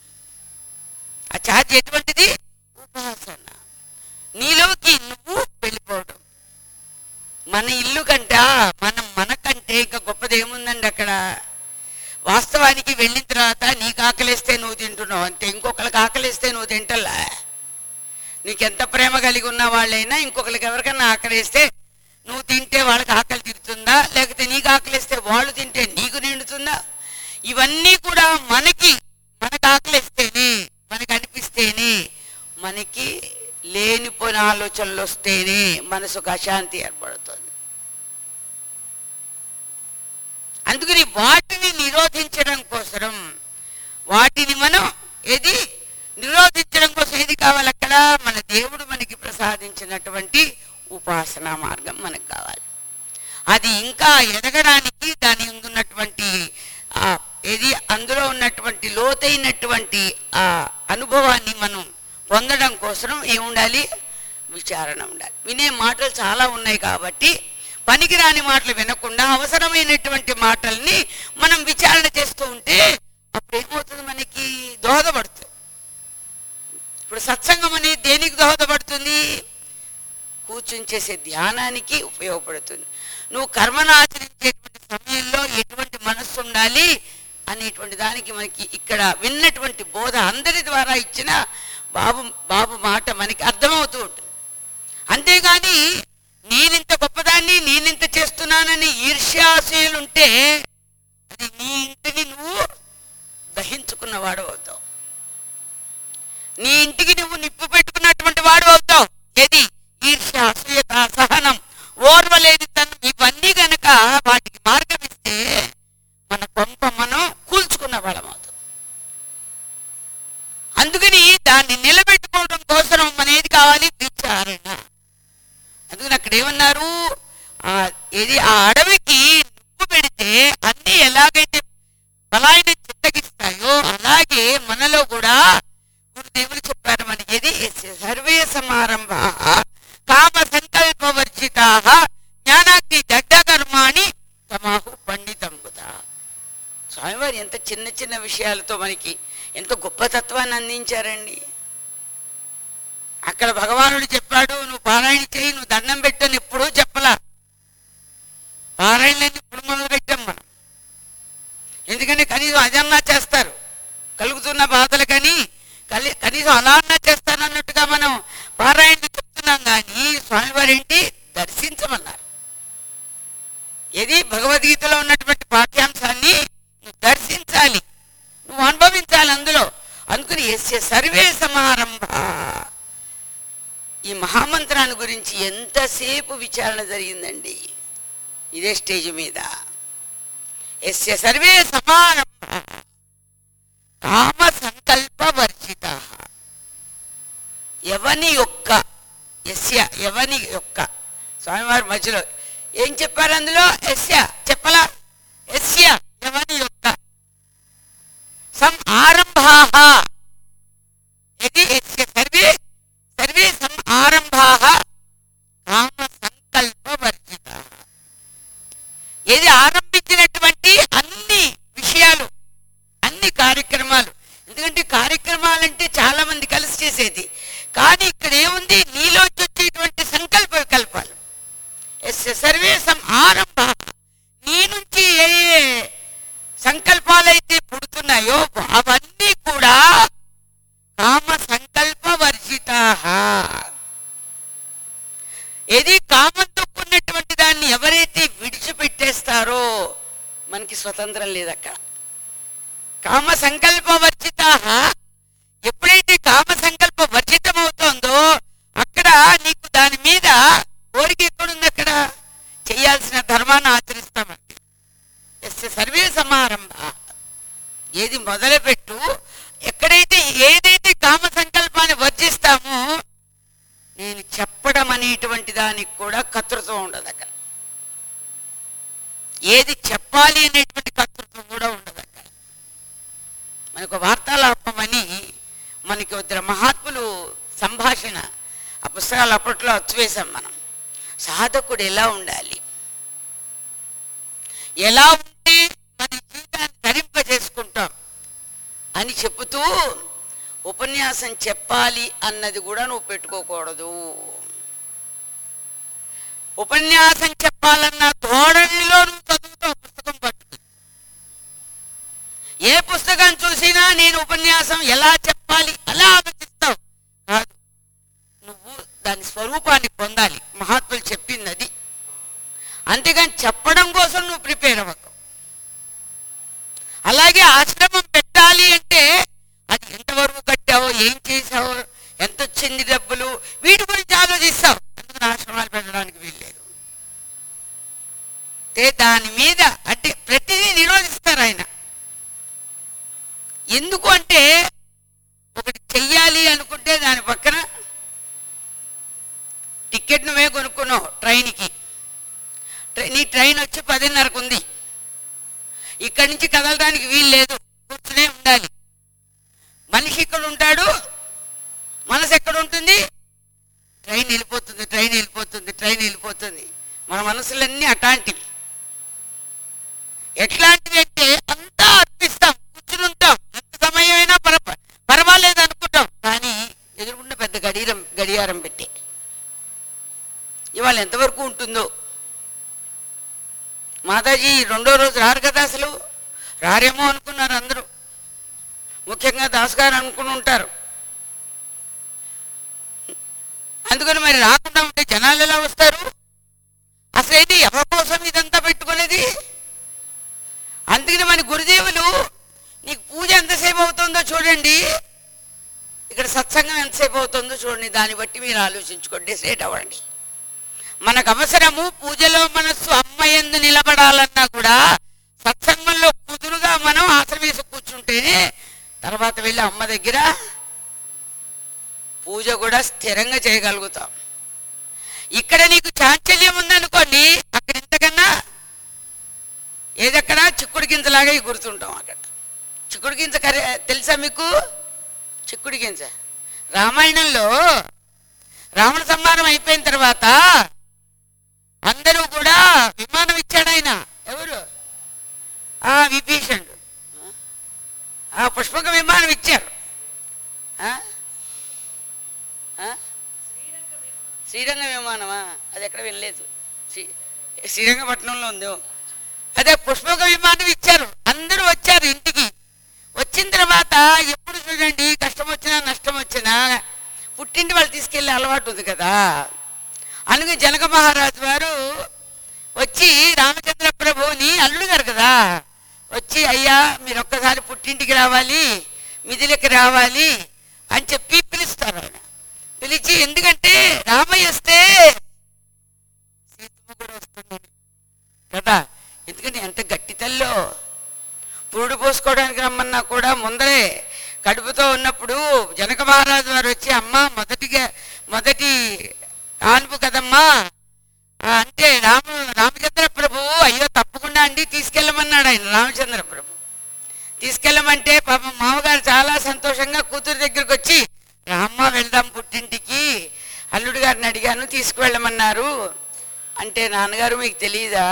ఆ ఛార్జ్ ఎటువంటిది ఉపాసన నీలోకి నువ్వు వెళ్ళిపోవడం మన ఇల్లు కంట మనం మనకంటే ఇంకా గొప్పది ఏముందండి అక్కడ వాస్తవానికి వెళ్ళిన తర్వాత నీకు ఆకలిస్తే నువ్వు తింటున్నావు అంతే ఇంకొకరికి ఆకలిస్తే నువ్వు తింటలా నీకెంత ప్రేమ కలిగి ఉన్న వాళ్ళైనా ఇంకొకరికి ఎవరికైనా ఆకలిస్తే నువ్వు తింటే వాళ్ళకి ఆకలి తీరుతుందా లేకపోతే నీకు ఆకలిస్తే వాళ్ళు తింటే నీకు నిండుతుందా ఇవన్నీ కూడా మనకి మనకు ఆకలిస్తేనే మనకు అనిపిస్తేనే మనకి లేనిపోయిన ఆలోచనలు వస్తేనే మనసుకు అశాంతి ఏర్పడుతుంది అందుకని వాటిని నిరోధించడం కోసం వాటిని మనం ఏది నిరోధించడం కోసం ఏది కావాలి అక్కడ మన దేవుడు మనకి ప్రసాదించినటువంటి ఉపాసనా మార్గం మనకు కావాలి అది ఇంకా ఎదగడానికి దాని ఉన్నటువంటి ఆ ఏది అందులో ఉన్నటువంటి లోతైనటువంటి ఆ అనుభవాన్ని మనం పొందడం కోసం ఏముండాలి విచారణ ఉండాలి వినే మాటలు చాలా ఉన్నాయి కాబట్టి పనికిరాని మాటలు వినకుండా అవసరమైనటువంటి మాటల్ని మనం విచారణ చేస్తూ ఉంటే అప్పుడు ఏమవుతుంది మనకి దోహదపడుతుంది ఇప్పుడు సత్సంగం అనేది దేనికి దోహదపడుతుంది కూర్చుని చేసే ధ్యానానికి ఉపయోగపడుతుంది నువ్వు కర్మను ఆచరించేటువంటి సమయంలో ఎటువంటి మనస్సు ఉండాలి అనేటువంటి దానికి మనకి ఇక్కడ విన్నటువంటి బోధ అందరి ద్వారా ఇచ్చిన బాబు బాబు మాట మనకి అర్థమవుతూ ఉంటుంది అంతేగాని నేనింత గొప్పదాన్ని నేనింత చేస్తున్నానని ఈర్ష్యాశయులుంటే అది నీ ఇంటిని నువ్వు దహించుకున్న వాడు అవుతావు నీ ఇంటికి నువ్వు నిప్పు పెట్టుకున్నటువంటి వాడు అవుతావు ఏది ఈర్ష్య అసూయత సహనం ఓర్వలేని తనం ఇవన్నీ గనక వాటికి మార్గం ఇస్తే మన కొంప మనం కూల్చుకున్న వాళ్ళం అవుతాం అందుకని దాన్ని నిలబెట్టుకోవడం కోసం మన ఏది కావాలి విచారణ అందుకని అక్కడ ఏమన్నారు ఆ ఏది ఆ అడవికి నిప్పు పెడితే అన్ని ఎలాగైతే బలాయిని చిత్తగిస్తాయో అలాగే మనలో కూడా గురుదేవులు చెప్పారు మనకి ఏది సర్వే సమారంభ కామ సంకల్ప వర్జిత జ్ఞానాగ్ని దగ్ధకర్మాణి తమాహు పండితంబుత స్వామివారు ఎంత చిన్న చిన్న విషయాలతో మనకి ఎంత గొప్ప తత్వాన్ని అందించారండి అక్కడ భగవానుడు చెప్పాడు నువ్వు పారాయణ చేయి నువ్వు దండం పెట్టని ఎప్పుడూ చెప్పలా పారాయణలని ఇప్పుడు మొదలు పెట్టాం మనం ఎందుకంటే కనీసం అదన్నా చేస్తారు కలుగుతున్న బాధలు కానీ కలి కనీసం అలా అన్నా చేస్తాను అన్నట్టుగా మనం పారాయణ చెప్తున్నాం కానీ స్వామివారు ఏంటి దర్శించమన్నారు ఏది భగవద్గీతలో ఉన్నటువంటి పాఠ్యాంశాన్ని నువ్వు దర్శించాలి నువ్వు అనుభవించాలి అందులో అందుకని ఎస్య సర్వే సమారంభ ఈ మహామంత్రాన్ని గురించి ఎంతసేపు విచారణ జరిగిందండి ఇదే స్టేజ్ మీద ఎస్య సర్వే సమారంభ కామ సంకల్ప వర్జిత ఎవని యొక్క ఎస్య ఎవని యొక్క స్వామివారి మధ్యలో ఏం చెప్పారు అందులో ఎస్య చెప్పలా ఎస్య ఎవని యొక్క సం ఆరంభాః ఇది ఎస్య సర్వే సర్వే సం ఆరంభాః కామ సంకల్ప వర్జిత ఇది ఆరంభించినటువంటి అన్ని విషయాలు అన్ని కార్యక్రమాలు ఎందుకంటే కార్యక్రమాలంటే చాలా మంది కలిసి చేసేది కానీ ఇక్కడ ఏముంది నీలోంచి వచ్చేటువంటి సంకల్ప వికల్పాలు ఎస్య సర్వే సం ఆరంభ నీ నుంచి ఏ ఏ సంకల్పాలైతే పుడుతున్నాయో అవన్నీ కూడా కామ సంకల్ప వర్జిత ఏది కామంతో ఉన్నటువంటి దాన్ని ఎవరైతే విడిచిపెట్టేస్తారో మనకి స్వతంత్రం లేదు అక్కడ కామ సంకల్ప వర్జిత ఎప్పుడైతే కామ సంకల్ప వర్జితం అవుతోందో అక్కడ నీకు దాని మీద కోరిక ఎక్కడుంది అక్కడ చేయాల్సిన ధర్మాన్ని ఆచరిస్తామండి ఎస్య సర్వే సమారంభ ఏది మొదలుపెట్టు ఎక్కడైతే ఏదైతే కామ సంకల్పాన్ని వర్జిస్తామో నేను చెప్పడం అనేటువంటి దానికి కూడా కర్తృత్వం ఉండదు అక్కడ ఏది చెప్పాలి అనేటువంటి కర్తృత్వం కూడా ఉండదు అక్కడ మనకు వార్తాలాపం అని మనకి ఇద్దరు మహాత్ములు సంభాషణ ఆ పుస్తకాలు అప్పట్లో అచ్చువేశాం మనం సాధకుడు ఎలా ఉండాలి ఎలా ఉంటే మన జీవితాన్ని ధరింపజేసుకుంటాం అని చెబుతూ ఉపన్యాసం చెప్పాలి అన్నది కూడా నువ్వు పెట్టుకోకూడదు ఉపన్యాసం చెప్పాలన్న ధోరణిలో నువ్వు చదువుతావు పుస్తకం పట్టుకుని ఏ పుస్తకం చూసినా నేను ఉపన్యాసం ఎలా చెప్పాలి అలా ఆలోచిస్తావు కాదు నువ్వు దాని స్వరూపాన్ని పొందాలి మహాత్ములు చెప్పింది అది అంతేగాని చెప్పడం కోసం నువ్వు ప్రిపేర్ అవ్వకు అలాగే ఆశ్రమం పెట్టాలి అంటే అది ఎంతవరకు కట్టావో ఏం చేసావో ఎంత వచ్చింది డబ్బులు వీటి గురించి ఆలోచిస్తావు అందుకని ఆశ్రమాలు పెట్టడానికి వీల్లేదు అంటే దాని మీద అంటే ప్రతిదీ నిరోధిస్తారు ఆయన ఎందుకు అంటే ఒకటి చెయ్యాలి అనుకుంటే దాని పక్కన టికెట్ నువ్వే కొనుక్కున్నావు ట్రైన్కి ట్రై- నీ ట్రైన్ వచ్చి పదిన్నరకు ఉంది ఇక్కడి నుంచి కదలడానికి వీలు లేదు కూర్చునే ఉండాలి మనిషి ఇక్కడ ఉంటాడు మనసు ఎక్కడ ఉంటుంది ట్రైన్ వెళ్ళిపోతుంది ట్రైన్ వెళ్ళిపోతుంది ట్రైన్ వెళ్ళిపోతుంది మన మనసులన్నీ అటాంటివి ఎట్లాంటివి అంటే అంతా అర్పిస్తాం కూర్చుని ఉంటాం ఎంత సమయమైనా పర పర్వాలేదు అనుకుంటాం కానీ ఎదురుకుండా పెద్ద గడియారం గడియారం పెట్టి ఇవాళ ఎంతవరకు ఉంటుందో మాతాజీ రెండో రోజు రారు కదా అసలు రారేమో అనుకున్నారు అందరూ ముఖ్యంగా దాస్ గారు అనుకుని ఉంటారు అందుకని మరి రాకుండా ఉంటే జనాలు ఎలా వస్తారు అసలు ఇది ఎవరి కోసం ఇదంతా పెట్టుకునేది అందుకని మన గురుదేవులు నీకు పూజ ఎంతసేపు అవుతుందో చూడండి ఇక్కడ సత్సంగం ఎంతసేపు అవుతుందో చూడండి దాన్ని బట్టి మీరు ఆలోచించుకోండి డిసైడ్ అవ్వండి మనకు అవసరము పూజలో మనస్సు అమ్మ ఎందు నిలబడాలన్నా కూడా సత్సంగంలో కుదురుగా మనం ఆశ్రమేసి కూర్చుంటేనే తర్వాత వెళ్ళి అమ్మ దగ్గర పూజ కూడా స్థిరంగా చేయగలుగుతాం ఇక్కడ నీకు చాంచల్యం ఉందనుకోండి అక్కడ ఇంతకన్నా ఏదక్కడ చిక్కుడు గింజలాగా గుర్తుంటాం అక్కడ చిక్కుడు గింజ కరే తెలుసా మీకు చిక్కుడు గింజ రామాయణంలో రావణ సంహారం అయిపోయిన తర్వాత అందరూ కూడా విమానం ఇచ్చాడు ఆయన ఎవరు ఆ విభీషణుడు ఆ పుష్పక విమానం ఇచ్చారు ఆ? ఆ? శ్రీరంగ విమానమా అది ఎక్కడ వెళ్ళలేదు శ్రీ- శ్రీరంగపట్నంలో ఉందో అదే పుష్పక విమానం ఇచ్చారు అందరూ వచ్చారు ఇంటికి వచ్చిన తర్వాత ఎప్పుడు చూడండి కష్టం వచ్చినా నష్టం వచ్చినా పుట్టింటి వాళ్ళు తీసుకెళ్ళే అలవాటు ఉంది కదా అందుకే జనక మహారాజు వారు వచ్చి రామచంద్ర ప్రభువుని అల్లుడు గారు కదా వచ్చి అయ్యా మీరు ఒక్కసారి పుట్టింటికి రావాలి మిదిలకి రావాలి అని చెప్పి పిలుస్తారు ఆయన పిలిచి ఎందుకంటే రామయ్య వస్తే సీతమ్మ కూడా వస్తుందని కదా ఎందుకంటే ఎంత గట్టి తల్లో పురుడు పోసుకోవడానికి రమ్మన్నా కూడా ముందరే కడుపుతో ఉన్నప్పుడు జనక మహారాజు వారు వచ్చి అమ్మ మొదటిగా మొదటి కాన్పు కదమ్మా ఆ, అంటే రామ రామచంద్ర ప్రభు అయ్యో తప్పకుండా అండి తీసుకెళ్ళమన్నాడు ఆయన రామచంద్ర ప్రభు తీసుకెళ్ళమంటే పాపం మామగారు చాలా సంతోషంగా కూతురు దగ్గరికి వచ్చి రామ్మ వెళ్దాం పుట్టింటికి అల్లుడు గారిని అడిగాను తీసుకువెళ్ళమన్నారు అంటే నాన్నగారు మీకు తెలియదా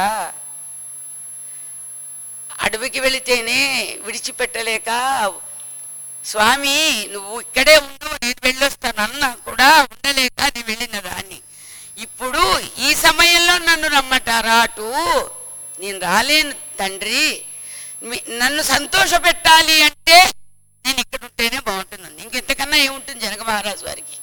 అడవికి వెళితేనే విడిచిపెట్టలేక స్వామి నువ్వు ఇక్కడే ఉండు నేను వెళ్ళొస్తాను అన్న కూడా ఉండలేక నేను వెళ్ళిన దాన్ని ఇప్పుడు ఈ సమయంలో నన్ను రమ్మంటారా అటు నేను రాలేను తండ్రి మీ- నన్ను సంతోషపెట్టాలి అంటే నేను ఇక్కడ ఉంటేనే బాగుంటుందండి ఇంకెంతకన్నా ఏముంటుంది జనక మహారాజు వారికి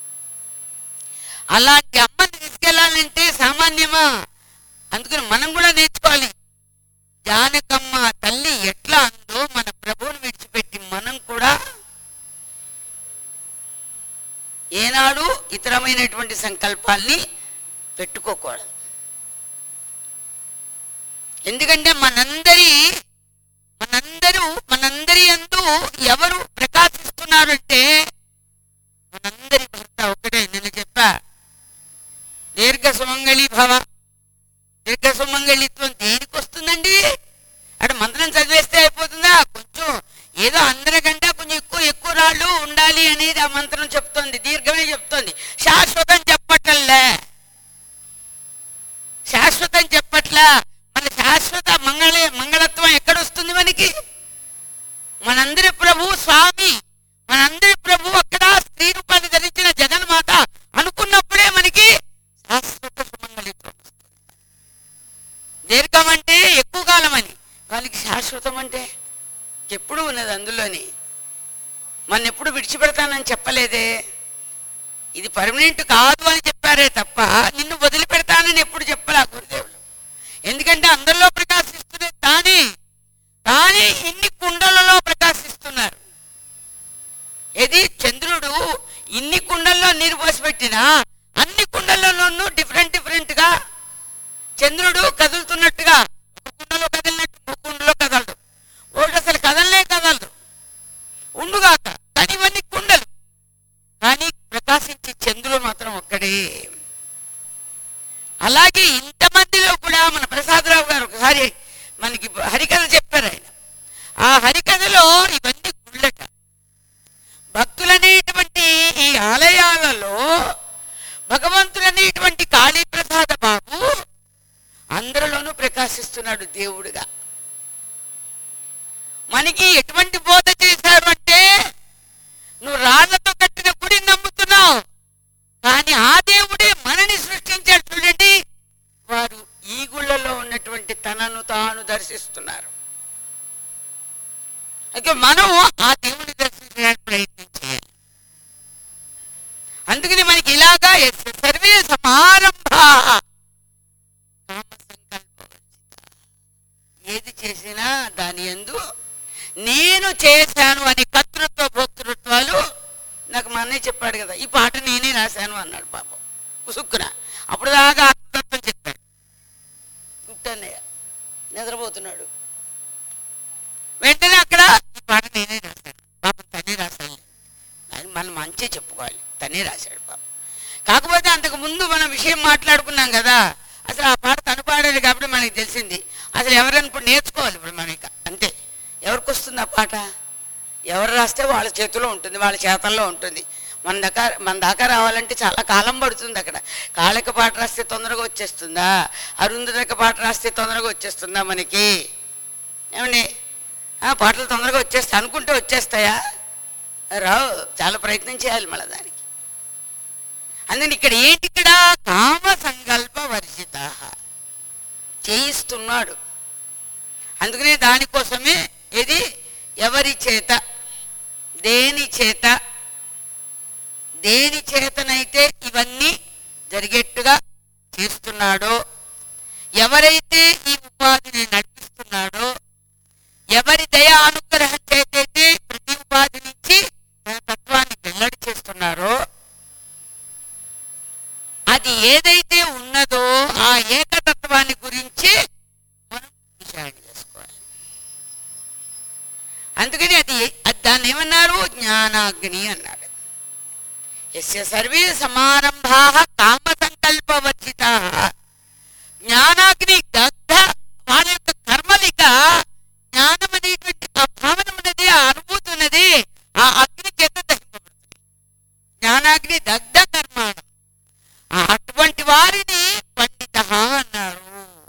అలాంటి అమ్మని తీసుకెళ్ళాలంటే సామాన్యమా అందుకని మనం కూడా నేర్చుకోవాలి జానకమ్మ తల్లి ఎట్లా అందో మన ప్రభువుని విడిచిపెట్టి మనం కూడా ఏనాడు ఇతరమైనటువంటి సంకల్పాల్ని పెట్టుకోకూడదు ఎందుకంటే మనందరి మనందరూ మనందరి అందు ఎవరు ప్రకాశిస్తున్నారంటే మనందరి భర్త ఒకటే నేను చెప్పా దీర్ఘ సుమంగళి భవ దీర్ఘ సుమంగళిత్వం దేనికి వస్తుందండి అటు మంత్రం చదివేస్తే అయిపోతుందా కొంచెం ఏదో అందరికంటే కొంచెం ఎక్కువ ఎక్కువ రాళ్ళు ఉండాలి అనేది ఆ మంత్రం చెప్తోంది దీర్ఘమే చెప్తోంది శాశ్వతం చెప్పట్లే శాశ్వతం చెప్పట్లా మన శాశ్వత మంగళ మంగళత్వం ఎక్కడొస్తుంది మనకి మనందరి ప్రభు స్వామి మనందరి ప్రభు అక్కడ స్త్రీ రూపాన్ని ధరించిన జగన్మాత అనుకున్నప్పుడే మనకి శాశ్వత సుమంగళిత్వం దీర్ఘం అంటే ఎక్కువ కాలం అని వాళ్ళకి శాశ్వతం అంటే ఎప్పుడు ఉన్నది అందులోని మన ఎప్పుడు విడిచిపెడతానని చెప్పలేదే ఇది పర్మనెంట్ కాదు అని చెప్పారే తప్ప నిన్ను వదిలిపెడతానని ఎప్పుడు చెప్పలే గురుదేవులు ఎందుకంటే అందరిలో ప్రకాశిస్తున్నది తానే తానే ఇన్ని కుండలలో ప్రకాశిస్తున్నారు ఏది చంద్రుడు ఇన్ని కుండల్లో నీరు పోసిపెట్టినా అన్ని కుండలలోనూ డిఫరెంట్ డిఫరెంట్ గా చంద్రుడు కదులుతున్నట్టుగా ఒక కుండలో కదిలినట్టు ఇంకో కుండలో కదలడు ఒకటి అసలు కదలనే కదలదు ఉండుగాక కానీ ఇవన్నీ కుండలు కానీ ప్రకాశించే చంద్రుడు మాత్రం ఒక్కడే అలాగే ఇంతమందిలో కూడా మన ప్రసాదరావు గారు ఒకసారి మనకి హరికథ చెప్పారు ఆయన ఆ హరికథలో ఇవన్నీ గుళ్ళట భక్తులనేటువంటి ఈ ఆలయాలలో భగవంతుడనేటువంటి కాళీప్రసాద బాబు అందరిలోనూ ప్రకాశిస్తున్నాడు దేవుడుగా మనకి ఎటువంటి బోధ చేశారు అంటే నువ్వు రాళ్లతో కట్టిన గుడిని నమ్ముతున్నావు కానీ ఆ దేవుడే మనని సృష్టించాడు చూడండి వారు ఈ గుళ్ళలో ఉన్నటువంటి తనను తాను దర్శిస్తున్నారు అయితే మనం ఆ దేవుని దర్శించడానికి ప్రయత్నం చేయాలి అందుకని మనకి ఇలాగా ఎస్- సర్వే సమారంభ కామ సంకల్పవర్జిత. ఏది చేసినా దాని ఎందు నేను చేశాను అని కర్తృత్వ భోక్తృత్వాలు నాకు మా అన్నయ్య చెప్పాడు కదా ఈ పాట నేనే రాశాను అన్నాడు పాపం ఉసుక్కున అప్పుడు దాకా ఆత్మతత్వం చెప్పాడు గుట్టన్నయ్య నిద్రపోతున్నాడు వెంటనే అక్కడ ఈ పాట నేనే రాశాను పాపం తనే రాశాను అని మనం మంచి చెప్పుకోవాలి తనే రాశాడు పాపం కాకపోతే అంతకు ముందు మనం విషయం మాట్లాడుకున్నాం కదా అసలు ఆ పాట తను పాడాడు కాబట్టి మనకి తెలిసింది అసలు ఎవరైనా ఇప్పుడు నేర్చుకోవాలి ఇప్పుడు మనం ఇక అంతే ఎవరికి వస్తుంది ఆ పాట ఎవరు రాస్తే వాళ్ళ చేతిలో ఉంటుంది వాళ్ళ చేతల్లో ఉంటుంది మన దాకా మన దాకా రావాలంటే చాలా కాలం పడుతుంది అక్కడ కాళిక పాట రాస్తే తొందరగా వచ్చేస్తుందా అరుంధతిక పాట రాస్తే తొందరగా వచ్చేస్తుందా మనకి ఏమండి ఆ, పాటలు తొందరగా వచ్చేస్తాయి అనుకుంటే వచ్చేస్తాయా రావు చాలా ప్రయత్నం చేయాలి మళ్ళీ దానికి అందుకని ఇక్కడ ఏంటి ఇక్కడ కామ సంకల్ప వర్జిత చేయిస్తున్నాడు అందుకనే దానికోసమే ఇది ఎవరి చేత దేని చేత దేని చేతనైతే ఇవన్నీ జరిగేట్టుగా చేస్తున్నాడో ఎవరైతే ఈ ఉపాధిని నడిపిస్తున్నాడో ఎవరి దయా అనుగ్రహం చేతైతే ప్రతి ఉపాధి నుంచి తన తత్వాన్ని వెల్లడి చేస్తున్నారో అది ఏదైతే ఉన్నదో ఆ ఏకతత్వాన్ని గురించి మనం విచారణ చేసుకోవాలి అందుకని అది అది దాన్ని ఏమన్నారు జ్ఞానాగ్ని అన్నారు ఎస్య సర్వే సమారంభా కామ సంకల్పవర్జిత జ్ఞానాగ్ని దగ్ధ వారి యొక్క కర్మలిక జ్ఞానం అనేటువంటి ఆ భావన ఉన్నది ఆ అనుభూతి ఉన్నది ఆ అగ్ని చేత దహింపబడుతుంది జ్ఞానాగ్ని దగ్ధ కర్మాణం ఆ అటువంటి వారిని పండిత అన్నారు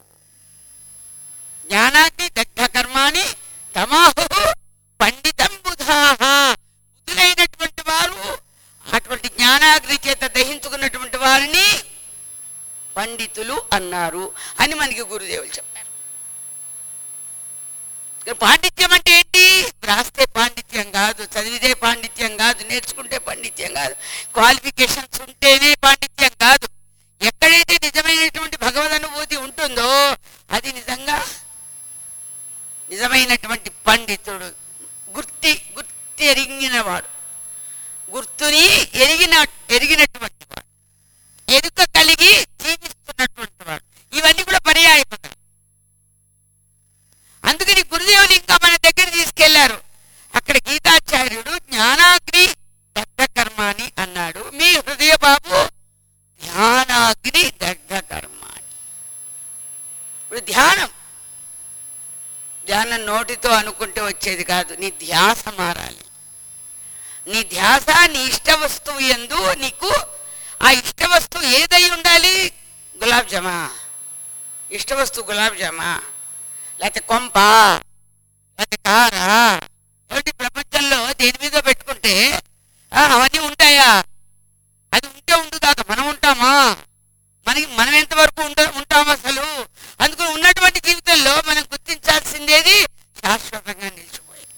జ్ఞానాగ్ని దగ్ధ కర్మాణి తమాహు పండితం బుధాహ బుద్ధులైనటువంటి వారు అటువంటి జ్ఞానాగ్ని చేత దహించుకున్నటువంటి వారిని పండితులు అన్నారు అని మనకి గురుదేవులు చెప్పారు ఇక్కడ పాండిత్యం అంటే ఏంటి వ్రాస్తే పాండిత్యం కాదు చదివితే పాండిత్యం కాదు నేర్చుకుంటే పాండిత్యం కాదు క్వాలిఫికేషన్స్ ఉంటేనే పాండిత్యం కాదు ఎక్కడైతే నిజమైనటువంటి భగవద్ అనుభూతి ఉంటుందో అది నిజంగా నిజమైనటువంటి పండితుడు గుర్తి గుర్తి ఎరిగినవాడు గుర్తుని ఎరిగిన ఎరిగినటువంటి వాడు ఎరుక కలిగి జీవిస్తున్నటువంటి వాడు ఇవన్నీ కూడా పర్యాయ పదాలు అందుకని గురుదేవులు ఇంకా మన దగ్గర తీసుకెళ్లారు అక్కడ గీతాచార్యుడు జ్ఞానాగ్ని దగ్ధ కర్మాని అన్నాడు మీ హృదయ బాబు ధ్యానాగ్ని దగ్ధ కర్మాని ఇప్పుడు ధ్యానం ధ్యానం నోటితో అనుకుంటే వచ్చేది కాదు నీ ధ్యాస మారాలి నీ ధ్యాస నీ ఇష్ట వస్తువు ఎందు నీకు ఆ ఇష్ట వస్తువు ఏదై ఉండాలి గులాబ్ జామా ఇష్ట వస్తువు గులాబ్ జామా లేకపోతే కొంప లేకపోతే కార ఏమిటి ప్రపంచంలో దేని మీద పెట్టుకుంటే ఆ, అవన్నీ ఉంటాయా అది ఉంటే ఉండు కాక మనం ఉంటామా మనకి మనం ఎంతవరకు ఉంట ఉంటాం అసలు అందుకని ఉన్నటువంటి జీవితంలో మనం గుర్తించాల్సిందేది శాశ్వతంగా నిలిచిపోయేది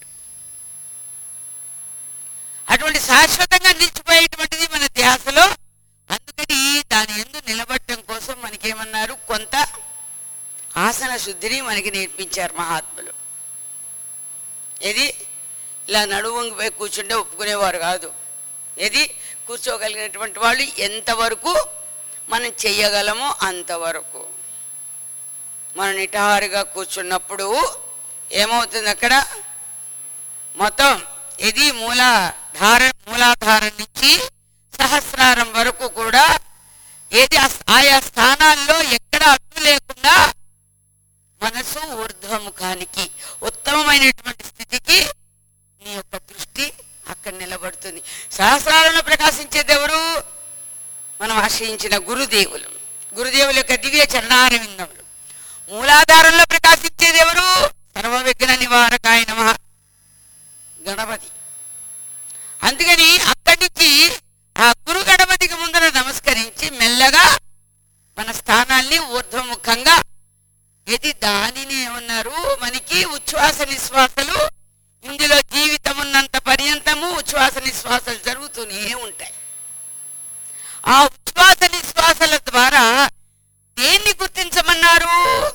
అటువంటి శాశ్వతంగా నిలిచిపోయేటువంటిది మన ధ్యాసలో అందుకని దాని ఎందు నిలబడటం కోసం మనకేమన్నారు కొంత ఆసన శుద్ధిని మనకి నేర్పించారు మహాత్ములు ఏది ఇలా నడువు వంగిపోయి కూర్చుంటే ఒప్పుకునేవారు కాదు ఏది కూర్చోగలిగినటువంటి వాళ్ళు ఎంతవరకు మనం చెయ్యగలమో అంతవరకు మనం నిటారుగా కూర్చున్నప్పుడు ఏమవుతుంది అక్కడ మొత్తం ఇది మూలాధార మూలాధారం నుంచి సహస్రారం వరకు కూడా ఏది ఆ- ఆయా స్థానాల్లో ఎక్కడ అడ్డు లేకుండా మనసు ఊర్ధ్వముఖానికి ఉత్తమమైనటువంటి స్థితికి నీ యొక్క దృష్టి అక్కడ నిలబడుతుంది సహస్రాలలో ప్రకాశించేది ఎవరు మనం ఆశ్రయించిన గురుదేవులు గురుదేవుల యొక్క దివ్య చరణారవిందములు మూలాధారంలో ప్రకాశించేది ఎవరు సర్వ విఘ్న నివారకాయ నమ గణపతి అందుకని అక్కడి నుంచి ఆ గురు గణపతికి ముందర నమస్కరించి మెల్లగా మన స్థానాల్ని ఊర్ధ్వముఖంగా ఇది దానిని ఏమన్నారు మనకి ఉచ్ఛ్వాస నిశ్వాసలు ఇందులో జీవితం ఉన్నంత పర్యంతము ఉచ్ఛ్వాస నిశ్వాసాలు జరుగుతూనే ఉంటాయి ఆ ఉచ్ఛ్వాస నిశ్వాసాల ద్వారా దేన్ని గుర్తించమన్నారు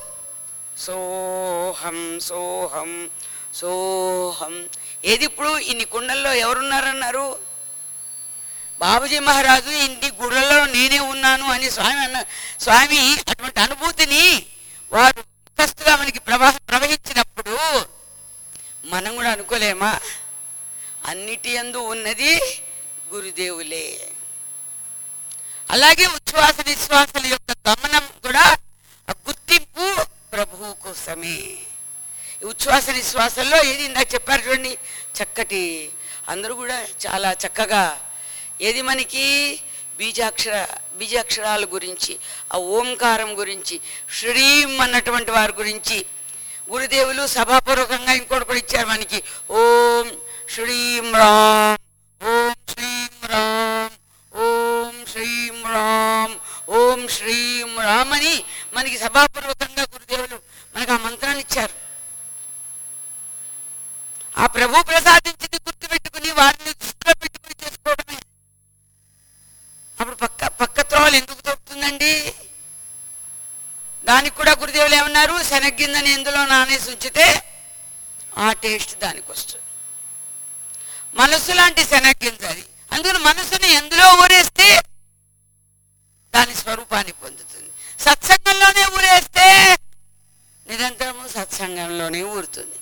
సోహం సోహం సోహం ఏది ఇప్పుడు ఇన్ని కుండల్లో ఎవరున్నారన్నారు బాబుజీ మహారాజు ఇంటి గుళ్ళలో నేనే ఉన్నాను అని స్వామి అన్న స్వామి అటువంటి అనుభూతిని వారు ముఖస్తుగా మనకి ప్రవహ ప్రవహించినప్పుడు మనం కూడా అనుకోలేమా అన్నిటి యందు ఉన్నది గురుదేవులే అలాగే ఉచ్ఛ్వాస నిశ్వాసాల యొక్క గమనం కూడా ఆ గుర్తింపు ప్రభువు కోసమే ఈ ఉచ్ఛ్వాస నిశ్వాసంలో ఏది ఇందాక చెప్పారు చూడండి చక్కటి అందరూ కూడా చాలా చక్కగా ఏది మనకి బీజాక్షర బీజాక్షరాల గురించి ఆ ఓంకారం గురించి శ్రీం అన్నటువంటి వారి గురించి గురుదేవులు సభాపూర్వకంగా ఇంకోటి కూడా ఇచ్చారు మనకి ఓం శ్రీం రామ్ ఓం శ్రీం రామ్ ఓం శ్రీం రామ్ ఓం శ్రీం రామ్ అని మనకి సభాపూర్వకంగా గురుదేవులు మనకు ఆ మంత్రాన్ని ఇచ్చారు ఆ ప్రభు ప్రసాదించింది గుర్తుపెట్టుకుని వారిని దృష్టిలో పెట్టుకుని చేసుకోవడమే అప్పుడు పక్క పక్క త్రోవలు ఎందుకు తొక్కుతుందండి దానికి కూడా గురుదేవులు ఏమన్నారు శనగ్గిందని ఎందులో నానేసి ఉంచితే ఆ టేస్ట్ దానికి వస్తుంది మనస్సు లాంటి శనగ్గింజ అది అందుకని మనసుని ఎందులో ఊరేస్తే దాని స్వరూపాన్ని పొందుతుంది సత్సంగంలోనే ఊరేస్తే నిరంతరము సత్సంగంలోనే ఊరుతుంది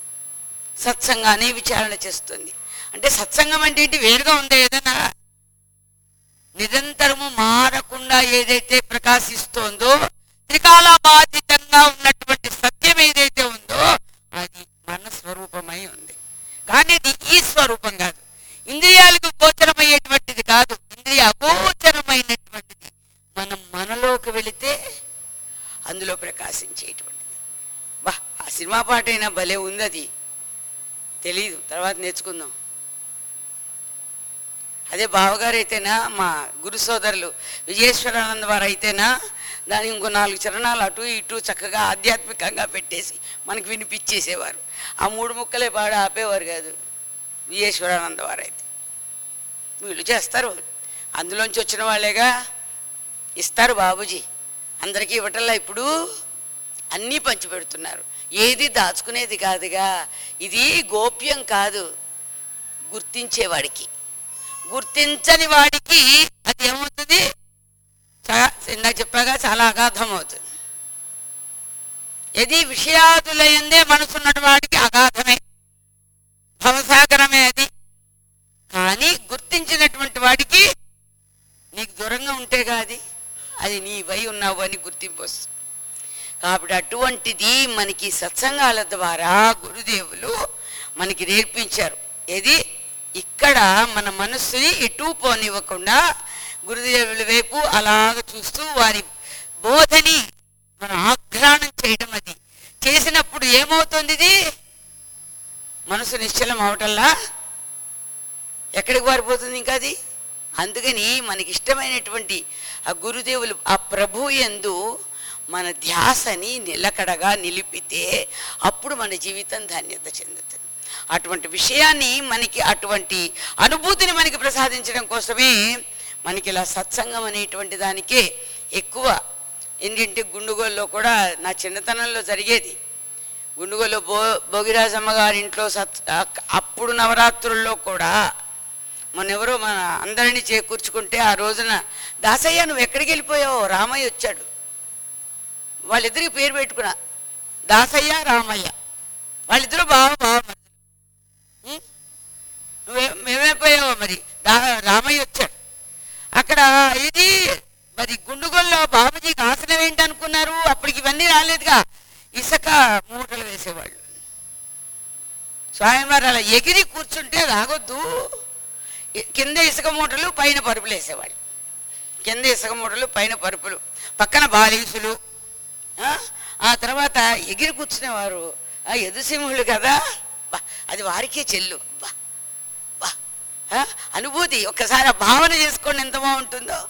సత్సంగాన్ని విచారణ చేస్తుంది అంటే సత్సంగం అంటే ఏంటి వేరుగా ఉందా ఏదైనా నిరంతరము మారకుండా ఏదైతే ప్రకాశిస్తోందో త్రికాల బాధితంగా ఉన్నటువంటి సత్యం ఏదైతే ఉందో అది మన స్వరూపమై ఉంది కానీ అది ఈ స్వరూపం కాదు ఇంద్రియాలకు గోచరమయ్యేటువంటిది కాదు ఇంద్రియ అగోచరమైనటువంటిది మనం మనలోకి వెళితే అందులో ప్రకాశించేటువంటిది వా ఆ సినిమా పాట అయినా భలే ఉంది అది తెలీదు తర్వాత నేర్చుకుందాం అదే బావగారు అయితేనా మా గురు సోదరులు విజయేశ్వరానంద వారు అయితేనా దానికి ఇంకో నాలుగు చరణాలు అటు ఇటు చక్కగా ఆధ్యాత్మికంగా పెట్టేసి మనకి వినిపించేసేవారు ఆ మూడు ముక్కలే పాడి ఆపేవారు కాదు విజయేశ్వరానంద వారు అయితే వీళ్ళు చేస్తారు అందులోంచి వచ్చిన వాళ్ళేగా ఇస్తారు బాబుజీ అందరికీ ఇవ్వటంలా ఇప్పుడు అన్నీ పంచిపెడుతున్నారు ఏది దాచుకునేది కాదుగా ఇది గోప్యం కాదు గుర్తించేవాడికి గుర్తించని వాడికి అది ఏమవుతుంది చా- ఇందాక చెప్పాగా చాలా అగాధం అవుతుంది ఏది విషయాదులయందే మనసున్నటి వాడికి అగాధమే భవసాగరమే అది కానీ గుర్తించినటువంటి వాడికి నీకు దూరంగా ఉంటేగా అది అది నీ వై ఉన్నావు అని గుర్తింపు వస్తుంది కాబట్టి అటువంటిది మనకి సత్సంగాల ద్వారా గురుదేవులు మనకి నేర్పించారు ఏది ఇక్కడ మన మనస్సుని ఎటు పోనివ్వకుండా గురుదేవుల వైపు అలాగ చూస్తూ వారి బోధని మనం ఆఘ్రాణం చేయడం అది చేసినప్పుడు ఏమవుతుంది ఇది మనసు నిశ్చలం అవటల్లా ఎక్కడికి పారిపోతుంది ఇంకా అది అందుకని మనకి ఇష్టమైనటువంటి ఆ గురుదేవులు ఆ ప్రభు యందు మన ధ్యాసని నిలకడగా నిలిపితే అప్పుడు మన జీవితం ధన్యత చెందుతుంది అటువంటి విషయాన్ని మనకి అటువంటి అనుభూతిని మనకి ప్రసాదించడం కోసమే మనకి ఇలా సత్సంగం అనేటువంటి దానికే ఎక్కువ ఏంటంటే గుండుగోల్లో కూడా నా చిన్నతనంలో జరిగేది గుండుగోలో బో భోగిరాజమ్మ గారి ఇంట్లో సత్ అక్- అప్పుడు నవరాత్రుల్లో కూడా మొన్నెవరో మన అందరినీ చేకూర్చుకుంటే ఆ రోజున దాసయ్య నువ్వు ఎక్కడికి వెళ్ళిపోయావో రామయ్య వచ్చాడు వాళ్ళిద్దరికి పేరు పెట్టుకున్నా దాసయ్య రామయ్య వాళ్ళిద్దరూ బావ బావ నువ్వే మేమైపోయావో మరి దా రామయ్య వచ్చాడు అక్కడ ఇది మరి గుండుగోల్లో బాబుజీకి ఆసనం ఏంటి అనుకున్నారు అప్పటికి ఇవన్నీ రాలేదుగా ఇసుక మూటలు వేసేవాళ్ళు స్వామివారు అలా ఎగిరి కూర్చుంటే రాగొద్దు ఇ- కింద ఇసుక మూటలు పైన పరుపులు వేసేవాళ్ళు కింద ఇసుక మూటలు పైన పరుపులు పక్కన బాలీసులు ఆ, ఆ తర్వాత ఎగిరి కూర్చునేవారు ఆ ఎదుసింహులు కదా బా అది వారికే చెల్లు బా బా ఆ, అనుభూతి ఒక్కసారి ఆ భావన చేసుకోండి ఎంత బాగుంటుందో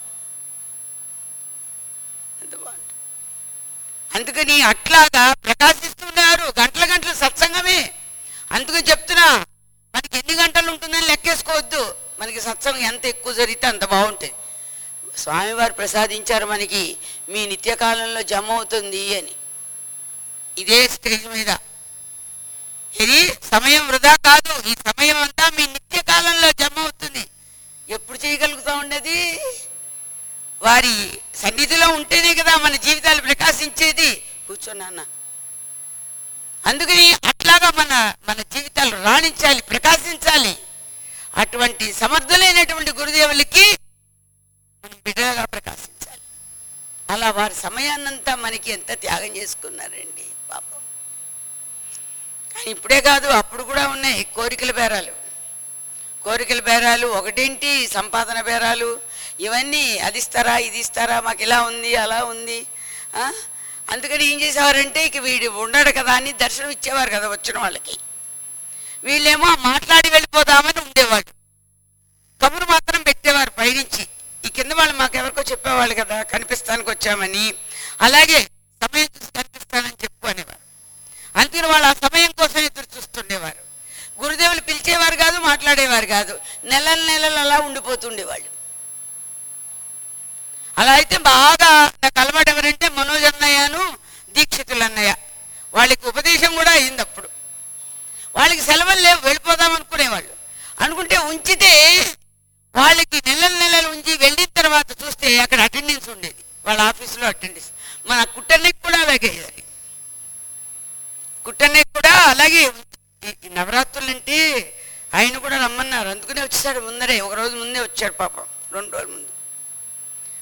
ఎంత బాగుంటుంది అందుకని అట్లాగా ప్రకాశిస్తున్నారు గంటల గంటలు సత్సంగమే అందుకని చెప్తున్నా మనకి ఎన్ని గంటలు ఉంటుందని లెక్కేసుకోవద్దు మనకి సత్సంగం ఎంత ఎక్కువ జరిగితే అంత బాగుంటుంది స్వామివారు ప్రసాదించారు మనకి మీ నిత్యకాలంలో జమ అవుతుంది అని ఇదే స్టేజ్ మీద ఇది సమయం వృధా కాదు ఈ సమయం అంతా మీ నిత్యకాలంలో జమ అవుతుంది ఎప్పుడు చేయగలుగుతా ఉండేది వారి సన్నిధిలో ఉంటేనే కదా మన జీవితాలు ప్రకాశించేది కూర్చోనాన్న అందుకని అట్లాగా మన మన జీవితాలు రాణించాలి ప్రకాశించాలి అటువంటి సమర్థులైనటువంటి గురుదేవులకి మనం బిడ్డగా ప్రకాశించాలి అలా వారి సమయాన్నంతా మనకి ఎంత త్యాగం చేసుకున్నారండి పాపం కానీ ఇప్పుడే కాదు అప్పుడు కూడా ఉన్నాయి కోరికల బేరాలు కోరికల బేరాలు ఒకటేంటి సంపాదన బేరాలు ఇవన్నీ అది ఇస్తారా ఇది ఇస్తారా మాకు ఇలా ఉంది అలా ఉంది ఆ? అందుకని ఏం చేసేవారంటే ఇక వీడు ఉండడు కదా అని దర్శనం ఇచ్చేవారు కదా వచ్చిన వాళ్ళకి వీళ్ళేమో మాట్లాడి వెళ్ళిపోదామని ఉండేవాళ్ళు కబురు మాత్రం పెట్టేవారు పైనుంచి ఈ కింద వాళ్ళు మాకు ఎవరికో చెప్పేవాళ్ళు కదా కనిపిస్తానికి వచ్చామని అలాగే సమయం చూసి కనిపిస్తానని చెప్పు అనేవారు అందుకని వాళ్ళు ఆ సమయం కోసం ఎదురు చూస్తుండేవారు గురుదేవులు పిలిచేవారు కాదు మాట్లాడేవారు కాదు నెలల నెలలు అలా ఉండిపోతుండేవాళ్ళు అలా అయితే బాగా నాకు అలవాటు ఎవరంటే మనోజ్ అన్నయ్యను దీక్షితులు అన్నయ్య వాళ్ళకి ఉపదేశం కూడా అయింది అప్పుడు వాళ్ళకి సెలవులు లేవు వెళ్ళిపోదాం అనుకునేవాళ్ళు అనుకుంటే ఉంచితే వాళ్ళకి నెలలు నెలలు ఉంచి వెళ్ళిన తర్వాత చూస్తే అక్కడ అటెండెన్స్ ఉండేది వాళ్ళ ఆఫీసులో అటెండెన్స్ మన కుట్టన్నకి కూడా అలాగే జరిగింది కుట్టన్నకి కూడా అలాగే ఈ- ఈ నవరాత్రులు అంటే ఆయన కూడా రమ్మన్నారు అందుకనే వచ్చేసాడు ముందరే ఒక రోజు ముందే వచ్చాడు పాపం రెండు రోజుల ముందు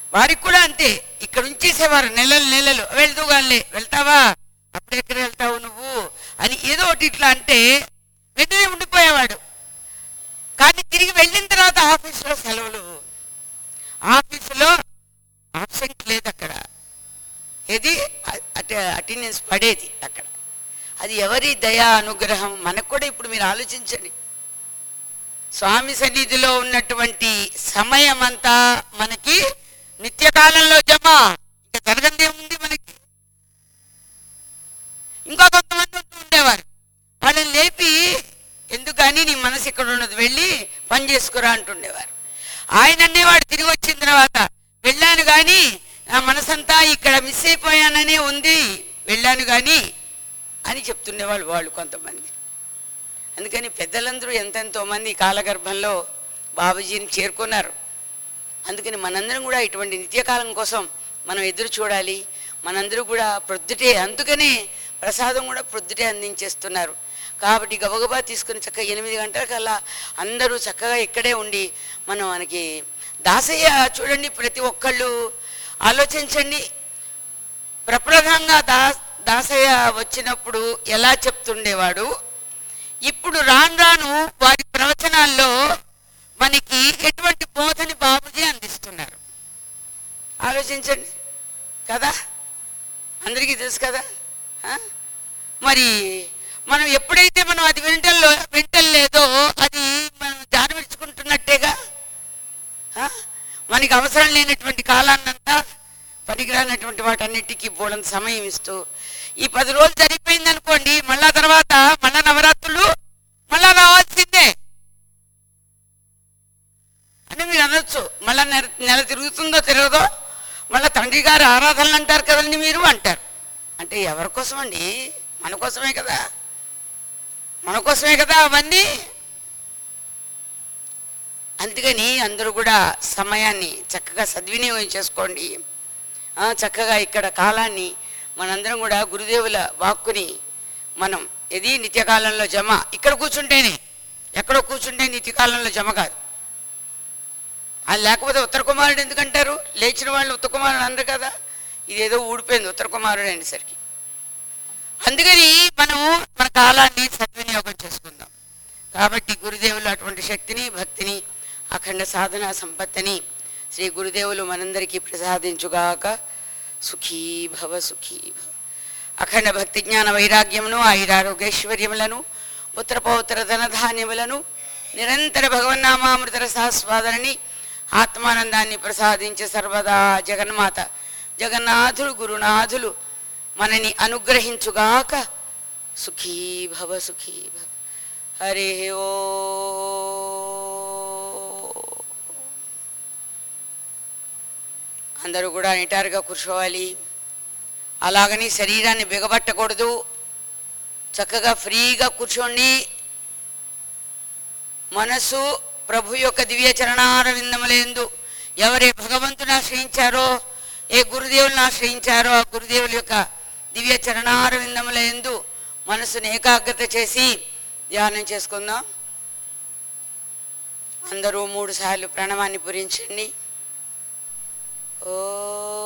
వారికి కూడా అంతే ఇక్కడ ఉంచేసేవారు నెలలు నెలలు వెళ్తూగానే వెళ్తావా అప్పుడు ఎక్కడ వెళ్తావు నువ్వు అని ఏదో ఒకటి ఇట్లా అంటే వెంటనే ఉండిపోయేవాడు కానీ తిరిగి వెళ్ళిన తర్వాత ఆఫీస్లో సెలవులు ఆఫీసులో ఆబ్సెంట్ లేదు అక్కడ ఏది అటెండెన్స్ పడేది అక్కడ అది ఎవరి దయా అనుగ్రహం మనకు కూడా ఇప్పుడు మీరు ఆలోచించండి స్వామి సన్నిధిలో ఉన్నటువంటి సమయం అంతా మనకి నిత్యకాలంలో జమ ఇంకా జరగందే ఉంది మనకి ఇంకా కొంతమంది ఉంటూ ఉండేవారు వాళ్ళని లేపి ఎందుకని నీ మనసు ఇక్కడ ఉన్నది వెళ్ళి పని చేసుకురా అంటుండేవారు ఆయన అనేవాడు తిరిగి వచ్చిన తర్వాత వెళ్ళాను కానీ నా మనసంతా ఇక్కడ మిస్ అయిపోయాననే ఉంది వెళ్ళాను కానీ అని చెప్తుండేవాళ్ళు వాళ్ళు కొంతమంది అందుకని పెద్దలందరూ ఎంతెంతో మంది కాలగర్భంలో బాబుజీని చేరుకున్నారు అందుకని మనందరం కూడా ఇటువంటి నిత్యకాలం కోసం మనం ఎదురు చూడాలి మనందరూ కూడా ప్రొద్దుటే అందుకనే ప్రసాదం కూడా ప్రొద్దుటే అందించేస్తున్నారు కాబట్టి గబగబా తీసుకుని చక్కగా ఎనిమిది గంటలకల్లా అందరూ చక్కగా ఇక్కడే ఉండి మనం మనకి దాసయ్య చూడండి ప్రతి ఒక్కళ్ళు ఆలోచించండి ప్రప్రథంగా దా దాసయ్య వచ్చినప్పుడు ఎలా చెప్తుండేవాడు ఇప్పుడు రాను రాను వారి ప్రవచనాల్లో మనకి ఎటువంటి బోధని బాబుజీ అందిస్తున్నారు ఆలోచించండి కదా అందరికీ తెలుసు కదా ఆ? మరి మనం ఎప్పుడైతే మనం అది వింటల్లో వింటలేదో అది మనం జారి విడుచుకుంటున్నట్టేగా ఆ? మనకి అవసరం లేనటువంటి కాలాన్నంతా పనికిరానటువంటి వాటన్నిటికీ బోళం సమయం ఇస్తూ ఈ పది రోజులు సరిపోయింది అనుకోండి మళ్ళా తర్వాత మళ్ళా నవరాత్రులు మళ్ళా రావాల్సిందే అని మీరు అనొచ్చు మళ్ళా నెల నెల తిరుగుతుందో తిరగదో మళ్ళా తండ్రి గారు ఆరాధనలు అంటారు కదండి మీరు అంటారు అంటే ఎవరి కోసం అండి మన కోసమే కదా మన కోసమే కదా అవన్నీ అందుకని అందరూ కూడా సమయాన్ని చక్కగా సద్వినియోగం చేసుకోండి ఆ, చక్కగా ఇక్కడ కాలాన్ని మనందరం కూడా గురుదేవుల వాక్కుని మనం ఇది నిత్యకాలంలో జమ ఇక్కడ కూర్చుంటేనే ఎక్కడో కూర్చుంటే నిత్యకాలంలో జమ కాదు అది లేకపోతే ఉత్తర కుమారుడు ఎందుకంటారు లేచిన వాళ్ళు ఉత్తర కుమారుడు అందరు కదా ఇదేదో ఊడిపోయింది ఉత్తర కుమారుడు అనేసరికి అందుకని మనం మన కాలాన్ని సద్వినియోగం చేసుకుందాం కాబట్టి గురుదేవులు అటువంటి శక్తిని భక్తిని అఖండ సాధన సంపత్తిని శ్రీ గురుదేవులు మనందరికీ ప్రసాదించుగాక సుఖీ భవ సుఖీ భవ అఖండ భక్తి జ్ఞాన వైరాగ్యమును ఆయురారోగ్యైశ్వర్యములను పుత్ర పౌత్ర ధనధాన్యములను నిరంతర భగవన్నామామృత రసాస్వాదనని ఆత్మానందాన్ని ప్రసాదించే సర్వదా జగన్మాత జగన్నాథులు గురునాథులు మనని అనుగ్రహించుగాక సుఖీ భవ సుఖీ భవ హరి ఓ అందరూ కూడా నిటారుగా కూర్చోవాలి అలాగని శరీరాన్ని బిగబట్టకూడదు చక్కగా ఫ్రీగా కూర్చోండి మనసు ప్రభు యొక్క దివ్య చరణార విందములందు ఎవరే భగవంతుని ఆశ్రయించారో ఏ గురుదేవులను ఆశ్రయించారో ఆ గురుదేవుల యొక్క దివ్య చరణార విందములందు మనసును ఏకాగ్రత చేసి ధ్యానం చేసుకుందాం అందరూ మూడు సార్లు ప్రణవాన్ని పూరించండి ఓ